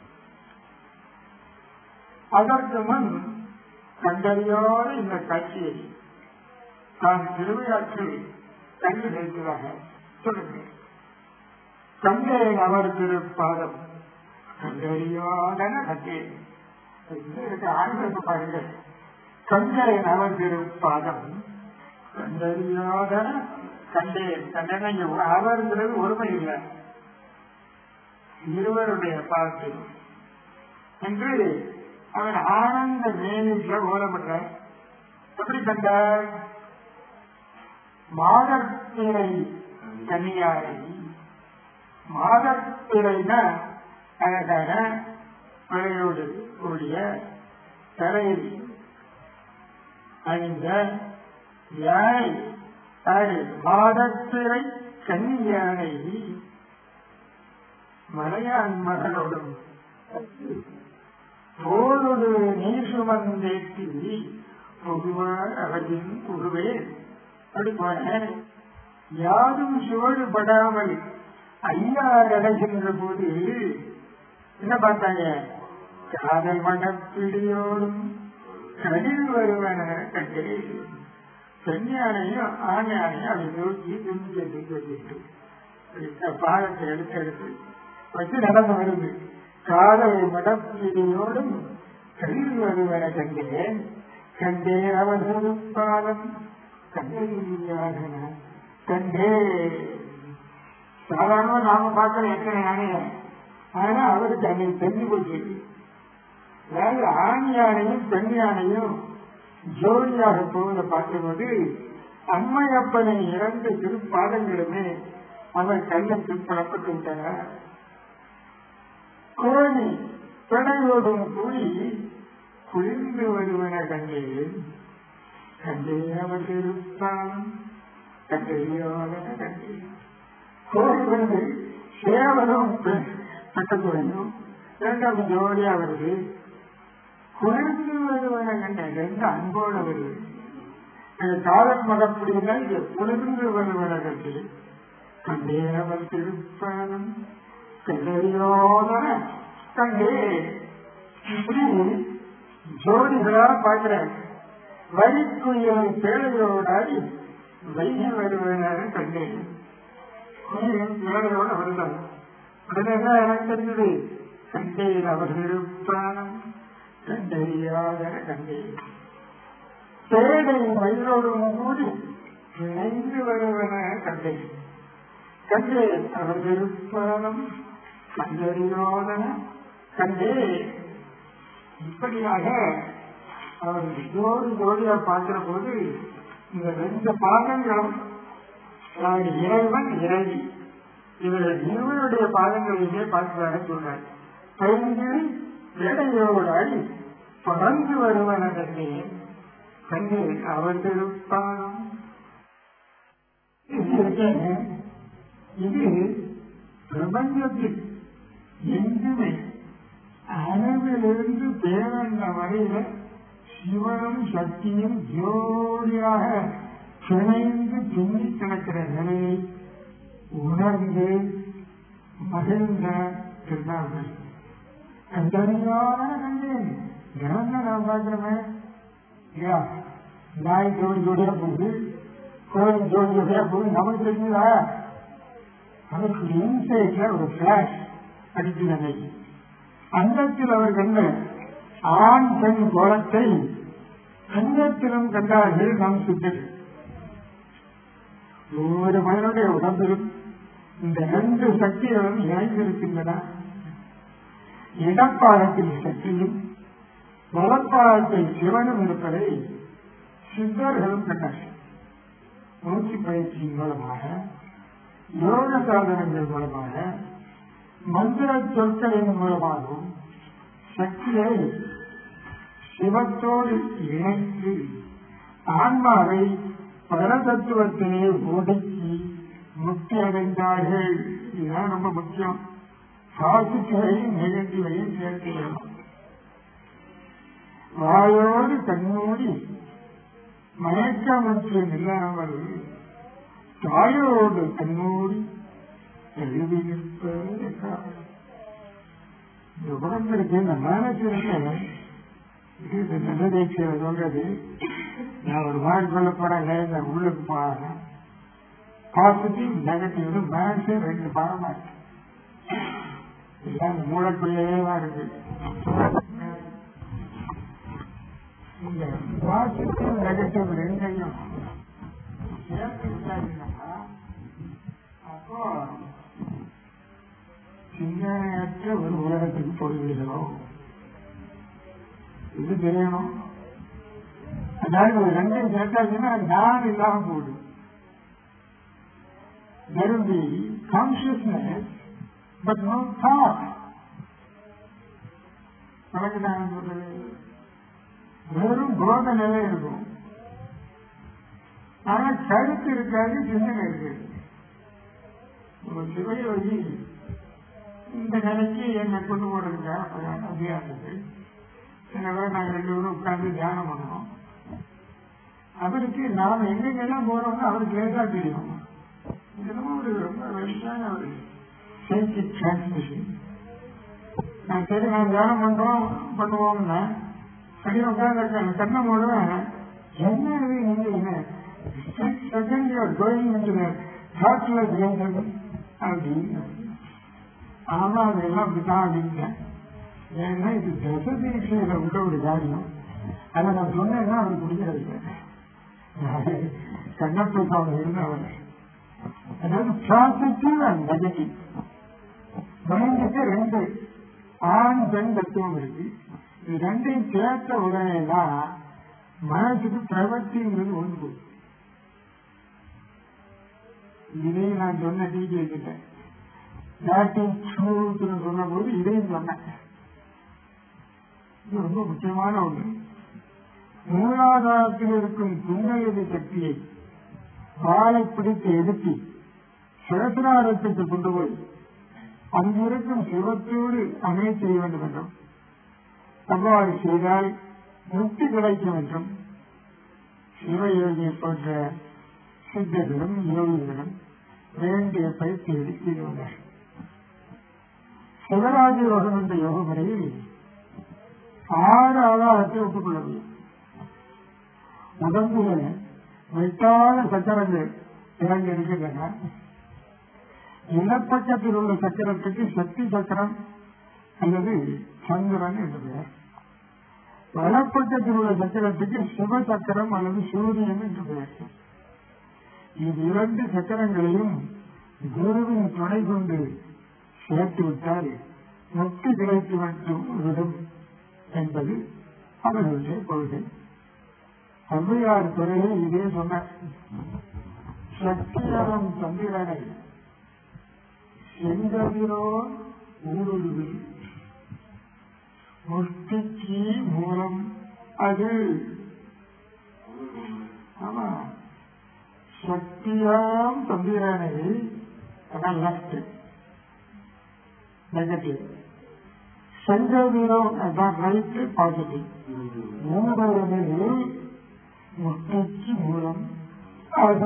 அதற்கு முன் கண்டறியாத இந்த காட்சியை தான் திருவிழாற்றில் கண்டு வைத்ததாக சொல்லுங்கள் கண்டேன் அவர் திருப்பாதம் கண்டறியாதன கண்டேன் ஆண்களுக்கு பாருங்க கண்டேன் அவர் திருப்பாதம் கண்டறியாதன கண்டேன் கண்டன அவருங்கிறது ஒருமை இல்லை இருவருடைய பாதத்தில் என்று அவன் ஆனந்த மேனில ஓலப்படுற எப்படி கண்டார் மாதப்பிழை கன்னியாரை மாதப்பிழைனா அழகான பிழையோடு கூடிய தலையில் அணிந்த யானை யாரு மாதப்பிழை கன்னியானை மலையான் மகளோடும் போரொரு நீர் சுமந்தேற்றி பொதுவார் அவரின் குருவே அப்படி போன யாரும் சுவடுபடாமல் ஐயாறு அடைகின்ற போது என்ன பார்த்தாங்க காதல் மனப்பிடியோடும் கடில் வருவன கண்டு பெண் யானையும் ஆண் யானையும் அதை நோக்கி துணிச்சது சொல்லிட்டு பாதத்தை எடுத்து எடுத்து வச்சு நடந்து வருது காதல் மடப்பிடியோடும் கடில் வருவன கண்டேன் கண்டேன் அவன் பாதம் கண்டேன் கண்டே சாதாரணமா நாம பார்க்கிற எத்தனை யானைய ஆனா அவருக்கு அன்னைக்கு தெரிஞ்சு போச்சு அதாவது ஆண் யானையும் பெண் யானையும் ஜோடியாக போவதை பார்க்கும்போது அம்மையப்பனை இரண்டு திருப்பாதங்களுமே அவர் கண்ணத்தில் புறப்பட்டு விட்டன கோழி பிணையோடும் கூடி குளிர்ந்து வருவன கண்டேன் கண்டேன் அவர் திருப்பாதம் கண்டறியாத கண்டேன் கோழி வந்து சேவலும் பட்டத்துறையும் இரண்டாவது ஜோடியா வருது குளிர்ந்து வருவன கண்ட ரெண்டு அன்போடு வருது காலம் மகப்படினா இது குளிர்ந்து வருவன கண்டு கண்டேவன் திருப்பாதம் கண்டறியோத கண்டே இப்படி ஜோடிகளா பார்க்கிறேன் வரிக்குயில் பேழையோடாடி வைகி வருவன கண்டேன் குயிலும் பேழையோட வருதான் உடனே என்ன எனக்கு தெரிஞ்சது கண்டேன் அவர் இருப்பானம் கண்டறியாத கண்டேன் பேடை மயிலோடும் கூடி இணைந்து வருவன கண்டே கண்டே அவர் விருப்பம் கண்டறியோதன கண்டே இப்படியாக அவர் ஜோடி ஜோடியா பார்க்கிற போது இந்த ரெண்டு பாகங்களும் அதாவது இறைவன் இறைவி இவர்கள் இருவருடைய பாதங்களிலே பார்க்கிறதாக சொல்றார் பைந்து வேடையோடாய் பறந்து வருவன கண்டே கண்டே அவர் திருப்பானம் இது பிரபஞ்சத்தில் எங்குமே அளவிலிருந்து பேரண்ட வரையில சிவனும் சக்தியும் ஜோடியாக பிணைந்து பின்னி கிடக்கிற நிலையை உணர்ந்து மகிழ்ந்த திருநாள்கள் கண்டறியான கண்டேன் தினம் நான் பார்க்கிறோமே இல்லையா நாய் ஜோடி ஜோடியா போகுது கோயில் ஜோடி ஜோடியா போகுது நமக்கு தெரியுதா அதற்கு இன்சைட்ல ஒரு பிளாஷ் அடிக்கிறது அந்தத்தில் அவர் கண்ட ஆண் பெண் கோலத்தை அங்கத்திலும் கண்டார்கள் நம் சுத்தர் ஒவ்வொரு மனிதனுடைய உடம்பிலும் இந்த ரெண்டு சக்திகளும் இணைந்திருக்கின்றன இடப்பாகத்தில் சக்தியும் வலப்பாகத்தில் சிவனும் இருப்பதை சித்தர்களும் கண்டார்கள் மூச்சு பயிற்சியின் மூலமாக யோக சாதனங்கள் மூலமாக மந்திர சொற்களின் மூலமாகவும் சக்தியை சிவத்தோடு இணைத்து ஆன்மாவை பரதத்துவத்திலே ஒடுக்கி முக்தி அடைந்தார்கள் இதுதான் ரொம்ப முக்கியம் பாசிட்டிவையும் நெகட்டிவையும் சேர்த்து வாயோடு கண்ணோடி மயக்கமற்று இல்லாமல் தாயோடு கண்ணோடி எழுதி நிற்பது இந்த உடம்பிற்கு இந்த மனசிற்கு இது நல்லதேசியர் சொல்றது நான் ஒரு மாதிரி சொல்ல போறேன் இந்த உள்ளுக்கு போறேன் பாசிட்டிவ் நெகட்டிவ் மனசு ரெண்டு பாகமா இருக்கு எல்லாம் மூளைக்குள்ளேயே தான் இருக்கு இந்த பாசிட்டிவ் நெகட்டிவ் ரெண்டையும் சேர்த்து விட்டாங்கன்னா அப்போ சிந்தனையற்ற ஒரு உலகத்துக்கு போய்விடுகிறோம் இது தெரியணும் அதாவது ஒரு ரெண்டையும் சேர்த்தாச்சுன்னா நான் இல்லாம போகுது There will be consciousness, but no thought. உனக்கு நான் சொல்றது வெறும் போத நிலை இருக்கும் ஆனா கருத்து இருக்காது சிந்தனை இருக்காது ஒரு சிவயோகி இந்த நிலைக்கு என்னை கொண்டு போறதுக்காக அபியாசத்து எனவே நாங்கள் ரெண்டு பேரும் உட்கார்ந்து தியானம் பண்ணோம் அவருக்கு நாம் எங்கெங்கெல்லாம் போறோம்னு அவருக்கு லேட்டா தெரியும் இதெல்லாம் ஒரு ரொம்ப வெளியான ஒரு சைக்கிக் டிரான்ஸ்மிஷன் நான் சரி நான் தியானம் பண்றோம் பண்ணுவோம்னா சரி உட்கார்ந்து கண்ணை மூடுவேன் என்ன இது நீங்க என்ன second you're going into thoughtless reason அப்படின்னு ஆனா அதெல்லாம் அப்படித்தான் அப்படின்ட்டேன் ஏன்னா இது தசதீட்சையில உள்ள ஒரு காரியம் அதை நான் சொன்னேன்னா அவருக்கு பிடிக்கிறது கண்ணப்பை அவங்க இருந்தவர் அதாவது பாசிட்டிவ் அண்ட் நெகட்டிவ் மைண்டுக்கு ரெண்டு ஆண் பெண் தத்துவம் இருக்கு இது ரெண்டையும் சேர்த்த உடனே தான் மனசுக்கு பிரவர்த்திங்கிறது ஒன்று போகுது இதையும் நான் சொன்ன டிஜி கிட்ட சொன்ன போது இதையும் சொன்னேன் இது ரொம்ப முக்கியமான ஒன்று மூலாதாரத்தில் இருக்கும் குண்டலித சக்தியை வாழை பிடித்து எடுத்து சிவசிராரத்துக்கு கொண்டு போய் அங்கிருக்கும் சிவத்தோடு அமைய செய்ய வேண்டும் என்றும் அவ்வாறு செய்தால் முக்தி கிடைக்கும் என்றும் சிவயோகியை போன்ற சித்தர்களும் யோகிகளும் வேண்டிய பயிற்சிகளை செய்துள்ளார் சிவராஜ யோகம் என்ற யோக முறையில் ஆறு ஆதாரத்தை ஒப்புக்கொள்ள முடியும் உடம்புல வெட்டாத சக்கரங்கள் இறங்கி இருக்கின்றன இடப்பக்கத்தில் உள்ள சக்கரத்துக்கு சக்தி சக்கரம் அல்லது சந்திரன் என்று பெயர் வலப்பக்கத்தில் உள்ள சக்கரத்துக்கு சிவ சக்கரம் அல்லது சூரியன் என்று பெயர் இவ்விரண்டு சக்கரங்களையும் குருவின் துணை கொண்டு சேர்த்து விட்டால் முக்தி கிடைத்து மட்டும் விடும் என்பது அவர்களுடைய கொள்கை ஔவையார் துறையில் இதே சொன்னார் சக்தியரம் தந்திரனை செங்கதிரோ ஊடுருவில் முக்திக்கு மூலம் அது ஆமா சக்தியாம் தந்திரனை அதான் லெஃப்ட் நெகட்டிவ் செங்கதிரோ அதான் ரைட் பாசிட்டிவ் மூடுருவில் முக்திக்கு மூலம் அது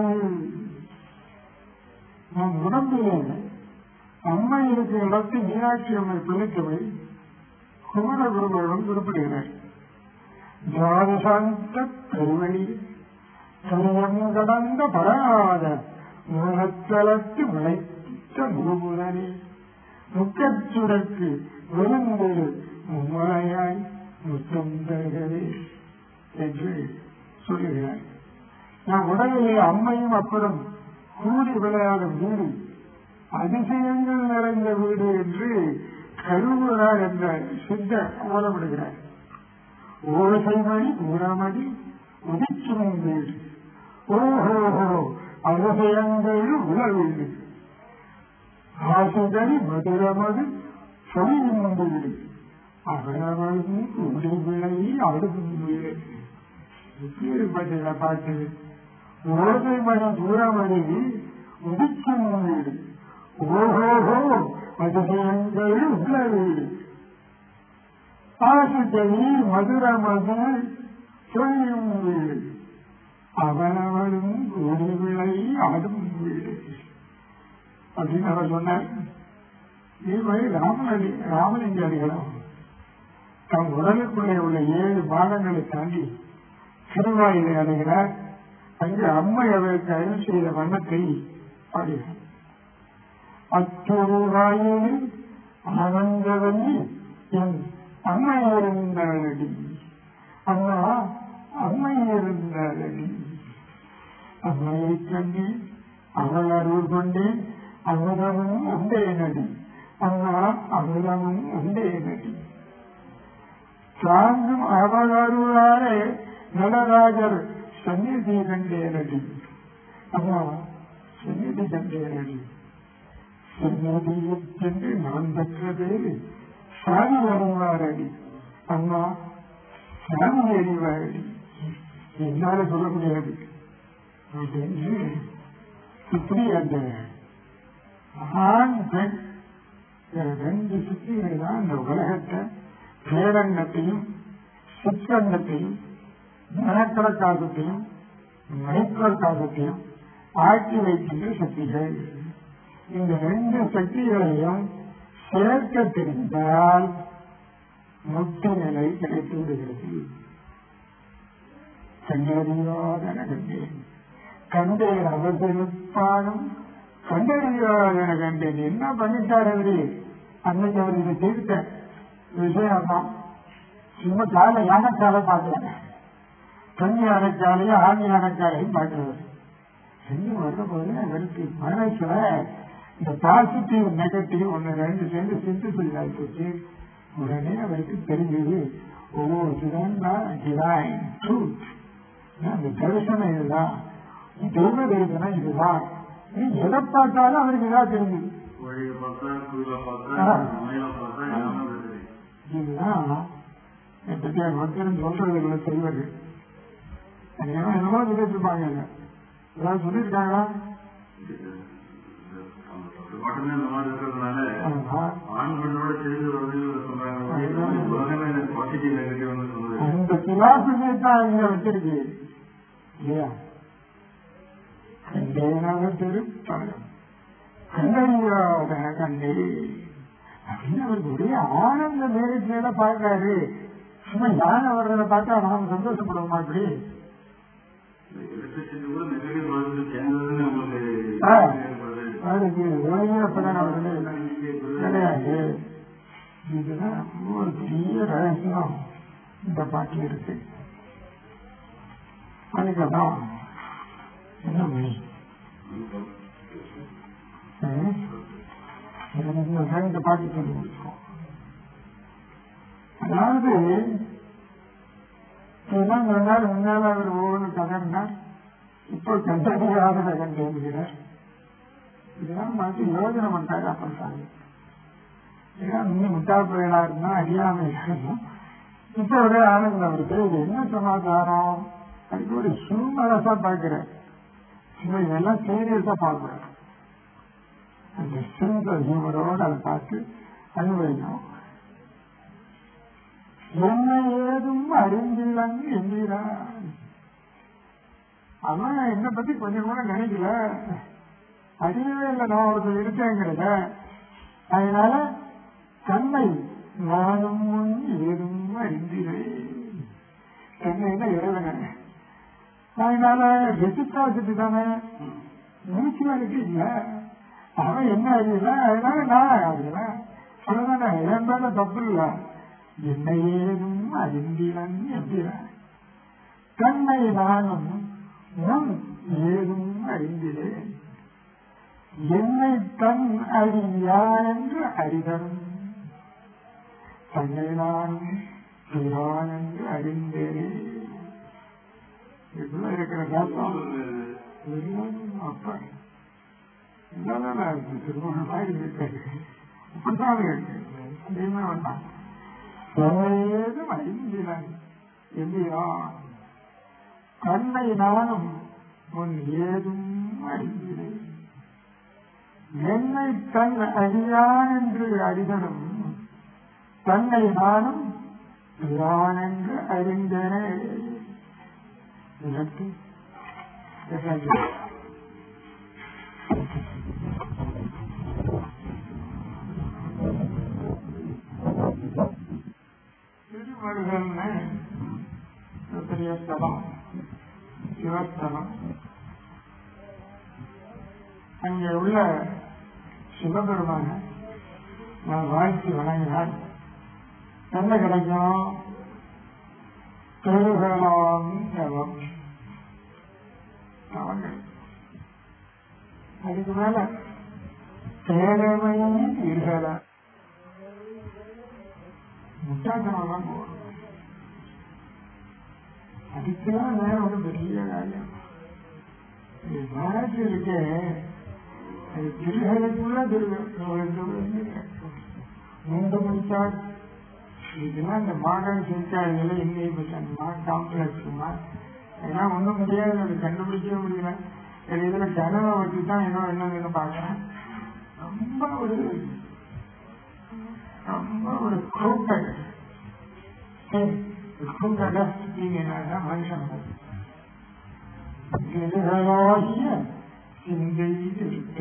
நம் உடம்பிலே அம்மை இருக்கிற இடத்தை மீனாட்சி அம்மை பிழைத்தவை குமரகுருவரிடம் குறிப்பிடுகிறார் ஜாதசாந்த பெருவழி கலியம் கடந்த பரநாத மூலத்தலத்து விளைத்த முழுமுதனே முக்கச்சுடற்கு விருந்தெழு மும்மலையாய் முத்தம் தருகிறே என்று சொல்லுகிறார் நம் உடலிலே அம்மையும் அப்புறம் கூடி விளையாடும் வீடு அதிசயங்கள் நிறைந்த வீடு என்று கருவுறார் என்ற சித்த ஓலமிடுகிறார் ஓசைமணி ஊரமணி உதிக்கும் வீடு ஓஹோஹோ அதிசயங்கள் உல வீடு ஆசுதல் மதுரமது சொல்லும் வீடு அகலவழும் கூடி விளைவி அடுக்கும் வீடு எப்படிப்பட்ட பாட்டு ஓசை மணி தூரமணி உதிக்கும் வீடு ஓஹோஹோ அதிசயங்கள் உள்ள வீடு ஆசுதலி மதுரமது சொல்லும் வீடு அவனவனும் கூடி விளை ஆடும் வீடு அப்படின்னு அவர் சொன்னார் இதுவரை ராமனடி ராமலிங்காரிகளும் தம் உடலுக்குள்ளே உள்ள ஏழு பாகங்களை தாண்டி திருவாயிலை அடைகிறார் அங்கு அம்மை அவருக்கு அருள் செய்த வண்ணத்தை பாடுகிறார் அத்தொரு வாயிலில் ஆனந்தவல்லி என் அம்மை இருந்தாளடி அம்மா அம்மை இருந்தாளடி அம்மையைக் கண்டு அவள் அருள் கொண்டேன் அமுதமும் உண்டே நடி அம்மா அமுதமும் உண்டே நடி சாங்கும் அவள் அருளாரே நடராஜர் சந்நிதி கண்டேனடி அம்மா சந்நிதி கண்டேனடி சந்நிதியில் சென்று நான் பெற்ற பேரு சாமி அறிவாரடி அம்மா சாமி அறிவாரடி என்னால சொல்ல முடியாது அப்படின்னு இப்படி அந்த ஆண் பெண் இந்த ரெண்டு சித்திகள் தான் இந்த உலகத்தை பேரங்கத்தையும் சிற்றங்கத்தையும் மனக்கலக்காசத்தையும் மணிக்கலக்காசத்தையும் ஆக்கி வைக்கின்ற சக்திகள் இந்த ரெண்டு சக்திகளையும் சேர்க்க தெரிந்தால் முக்தி நிலை கிடைத்து விடுகிறது கண்டறியாதன கண்டேன் கண்டேன் அவசரிப்பானும் கண்டறியாதன கண்டேன் என்ன பண்ணிட்டார் அவரு அன்னைக்கு அவர் இதை தீர்த்த விஷயம் தான் சும்மா காலை யானைக்காலை பார்க்கல கன்னி யானைக்காலையும் ஆணி யானைக்காலையும் பார்க்கிறவர் செஞ்சு வர்ற போது அவருக்கு மனசுல இந்த பாசிட்டிவ் நெகட்டிவ் ஒன்று ரெண்டு சேர்ந்து சிந்தசிஸ் ஆகிப்போச்சு உடனே அவருக்கு தெரிஞ்சது ஒவ்வொரு சிவன் தான் டிவைன் ட்ரூத் அந்த தரிசனம் இதுதான் தெய்வ தரிசனம் இதுதான் நீ எதை பார்த்தாலும் அவருக்கு இதான் தெரிஞ்சது வழியை பார்த்தா கீழே பார்த்தா மேல பார்த்தா எல்லாமே வருது இதுதான் என் பற்றி மக்களும் சொல்றதுகளை செய்வது என்னமோ சொல்லிட்டுருப்பாங்க ஏதாவது சொல்லியிருக்காங்களா அந்த பத்து பாட்டுமே இந்த மாதிரி இருக்கிறதுனால ஆமா. ஆண் பெண்ணோட சேர்ந்து வருதுன்னு சொல்றாங்க உலகமே எனக்கு பாசிட்டிவ் நெகட்டிவ்னு சொல்லுது அந்த பிலாசபி தான் இங்க வச்சிருக்கு இல்லையா கண்டேனாக திருப்பணம் கண்டறியாத கண்டே அப்படின்னு அவருக்கு ஒரே ஆனந்த நேரத்தில பார்க்காரு சும்மா யானை வர்றதை பார்த்தா நாம் சந்தோஷப்படுவோமா இப்படி எலக்ட்ரிசிட்டி கூட நெகட்டிவ் வருது சேர்ந்ததுன்னு உங்களுக்கு ஆ. ஏற்படுது. அதுக்கு ஒருங்கிணைப்பதான் அவர்களே இங்கே கிடையாது இதுதான் ஒரு பெரிய ரகசியம் இந்த பாட்டில் இருக்கு அதுக்கதான் என்ன மணி ரெண்டு பாட்டு சொல்லி முடிச்சோம் அதாவது இதெல்லாம் ஒரு நாள் முன்னால அவர் ஒவ்வொரு கதர்னார் இப்போ கண்டறியாத கண்டேங்கிறார் இதெல்லாம் பார்த்து யோஜனை பண்ணாரு அப்பன் சாமி இதெல்லாம் இன்னும் முட்டா புயலா இருந்தா அறியாம இருக்கணும் இப்ப ஒரே ஆனந்தம் இருக்கு இது என்ன சமாச்சாரம் அதுக்கு ஒரு ஹியூமரஸா பார்க்கிறேன் இவன் இதெல்லாம் சீரியஸா பார்க்கிறேன் அந்த சிம்பிள் ஹியூமரோடு அதை பார்த்து அனுபவிக்கணும் என்ன ஏதும் அறிந்திலன் என்கிறான் அவன் என்னை பத்தி கொஞ்சம் கூட நினைக்கல அறியவே இல்லை நான் ஒருத்தர் இருக்கேங்கிறத அதனால தன்னை நானும் முன் ஏதும் அறிந்திறேன் தன்னை இறைவன அதனால ரெசிப்ராசிட்டி தானே மியூச்சுவாலிட்டி இல்ல அவன் என்ன அறியல அதனால நான் அறியல அவ்வளவுதானே என் மேல தப்பு இல்ல என்னை ஏதும் அறிந்திறன் என்கிறான் தன்னை நானும் முன் ஏதும் அறிந்திறேன் என்னை தன் அறியா என்று அறிதரும் தன்னை நான் பிரான் என்று அறிந்தேன் இப்படிலாம் இருக்கிற காலம் அப்பா இதான் திருமணம் இருக்காரு இப்படிதான் இருக்கு அதேமே வேண்டாம் ஏதும் அறிந்தினான் எம்பிரான் தன்னை நானும் முன் ஏதும் அறிகிறேன் என்னை தன் அறியான் என்று அறிதலும் தன்னை நானும் பிரான் என்று அறிந்தனே இதற்கு திருமருகன்னு பெரிய ஸ்தலம் சிவஸ்தலம் அங்கே உள்ள சிவபெருமான நான் வாழ்த்தி வணங்கினால் என்ன கிடைக்கும் பெருகலாம் தவம் தவம் அதுக்கு மேல பேரவையும் இருகல முட்டாத்தனம் போகணும் அதுக்கெல்லாம் வேற ஒரு பெரிய காரியம் மனசு இருக்கே அது திருகளுக்குள்ள மூன்று முடிச்சால் இதெல்லாம் இந்த மாடல் சிறுக்காதுல இன்னைக்கு காம்ப்ளெக்ஸுமா அதெல்லாம் ஒன்றும் முடியாது அது கண்டுபிடிக்கவே முடியல சரி இதுல கனவை வச்சு தான் ஏதோ என்னன்னு பாக்குறேன் ரொம்ப ஒரு ரொம்ப ஒரு கூட்டல் கூட்டல மனுஷன் திருகளாகிய சிந்தை இருக்க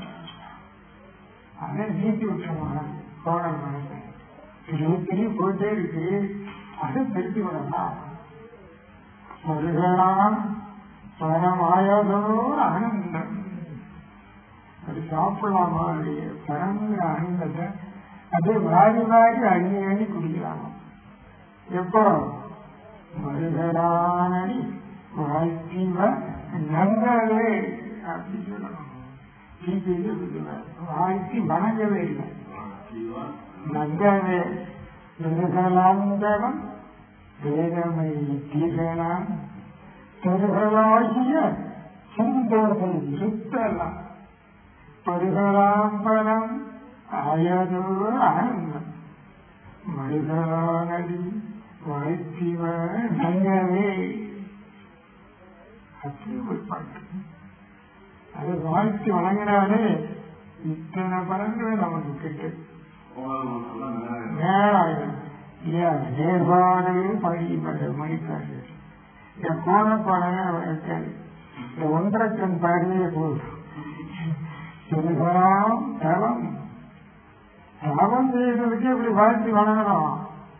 அதை நீட்டி விட்டுருவாங்க கோணல் மனசை திரும்பி திரும்பி போயிட்டே இருக்கு அதை திருப்பி விடலாம் முருகனாம் பரமாயதோ ஆனந்தம் அது சாப்பிடலாமா அப்படியே பரம ஆனந்தத்தை அது வாரி வாரி அணி அணி குடிக்கிறாங்க எப்போ மருகரானடி வாழ்த்திவ நங்கவே அப்படின்னு சொல்லணும் வாழ்த்தி வணங்கவே இல்லை நங்கவே மிருகலாந்தரம் வேதமை தீகலாம் திருகளாகிய சுந்தர்கள் சுத்தலாம் பருகலாம்பலம் ஆயதோ ஆனந்தம் மருகலானடி வாழ்த்திவ நங்கவே அப்படி ஒரு பாட்டு அது வாழ்த்தி வழங்கினாலே இத்தனை பலன்களை நமக்கு கிட்டும் நேராயிரம் இல்லையா நேர்பாடு பழகிப்பட்ட மணிக்காடு இந்த கோணப்பாடவே இருக்காது இந்த ஒன்றரை கண் பாடியே போதும் சிறுகலாம் தவம் தவம் செய்யறதுக்கு இப்படி வாழ்த்தி வணங்கணும்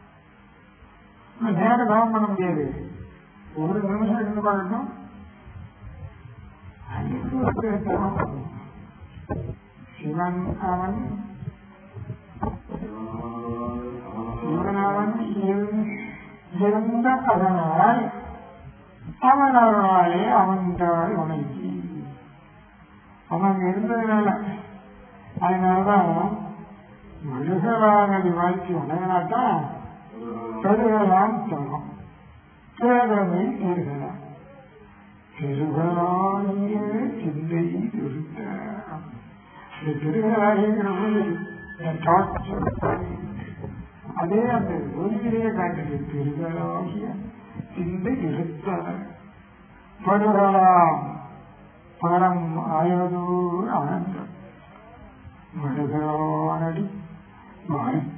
நேரம் தவம் பண்ண முடியாது ஒரு நிமிஷம் இருந்து பார்க்கணும் சிவன் அவன் சிவன் அவன் இருந்த அதனால் அவன் அவனாலே அவன்தாள் வணங்கி அவன் அங்க இருந்ததுனால அதனாலதான் மனுஷனானடி வாழ்க்கை உணவினாத்தான் பெருகலாம் சொல்லும் பேரவை இருக்கலாம் பெருகலாகிய சிந்தை இருந்த இந்த பெருகலாகிங்கிறது அதே அந்த ஒன்றிலே காட்டுது பெருகலாகிய சிந்தை இருத்த பருகலாம் பரம் ஆயதோ ஆனந்தம் மருகோனடி வாழ்த்து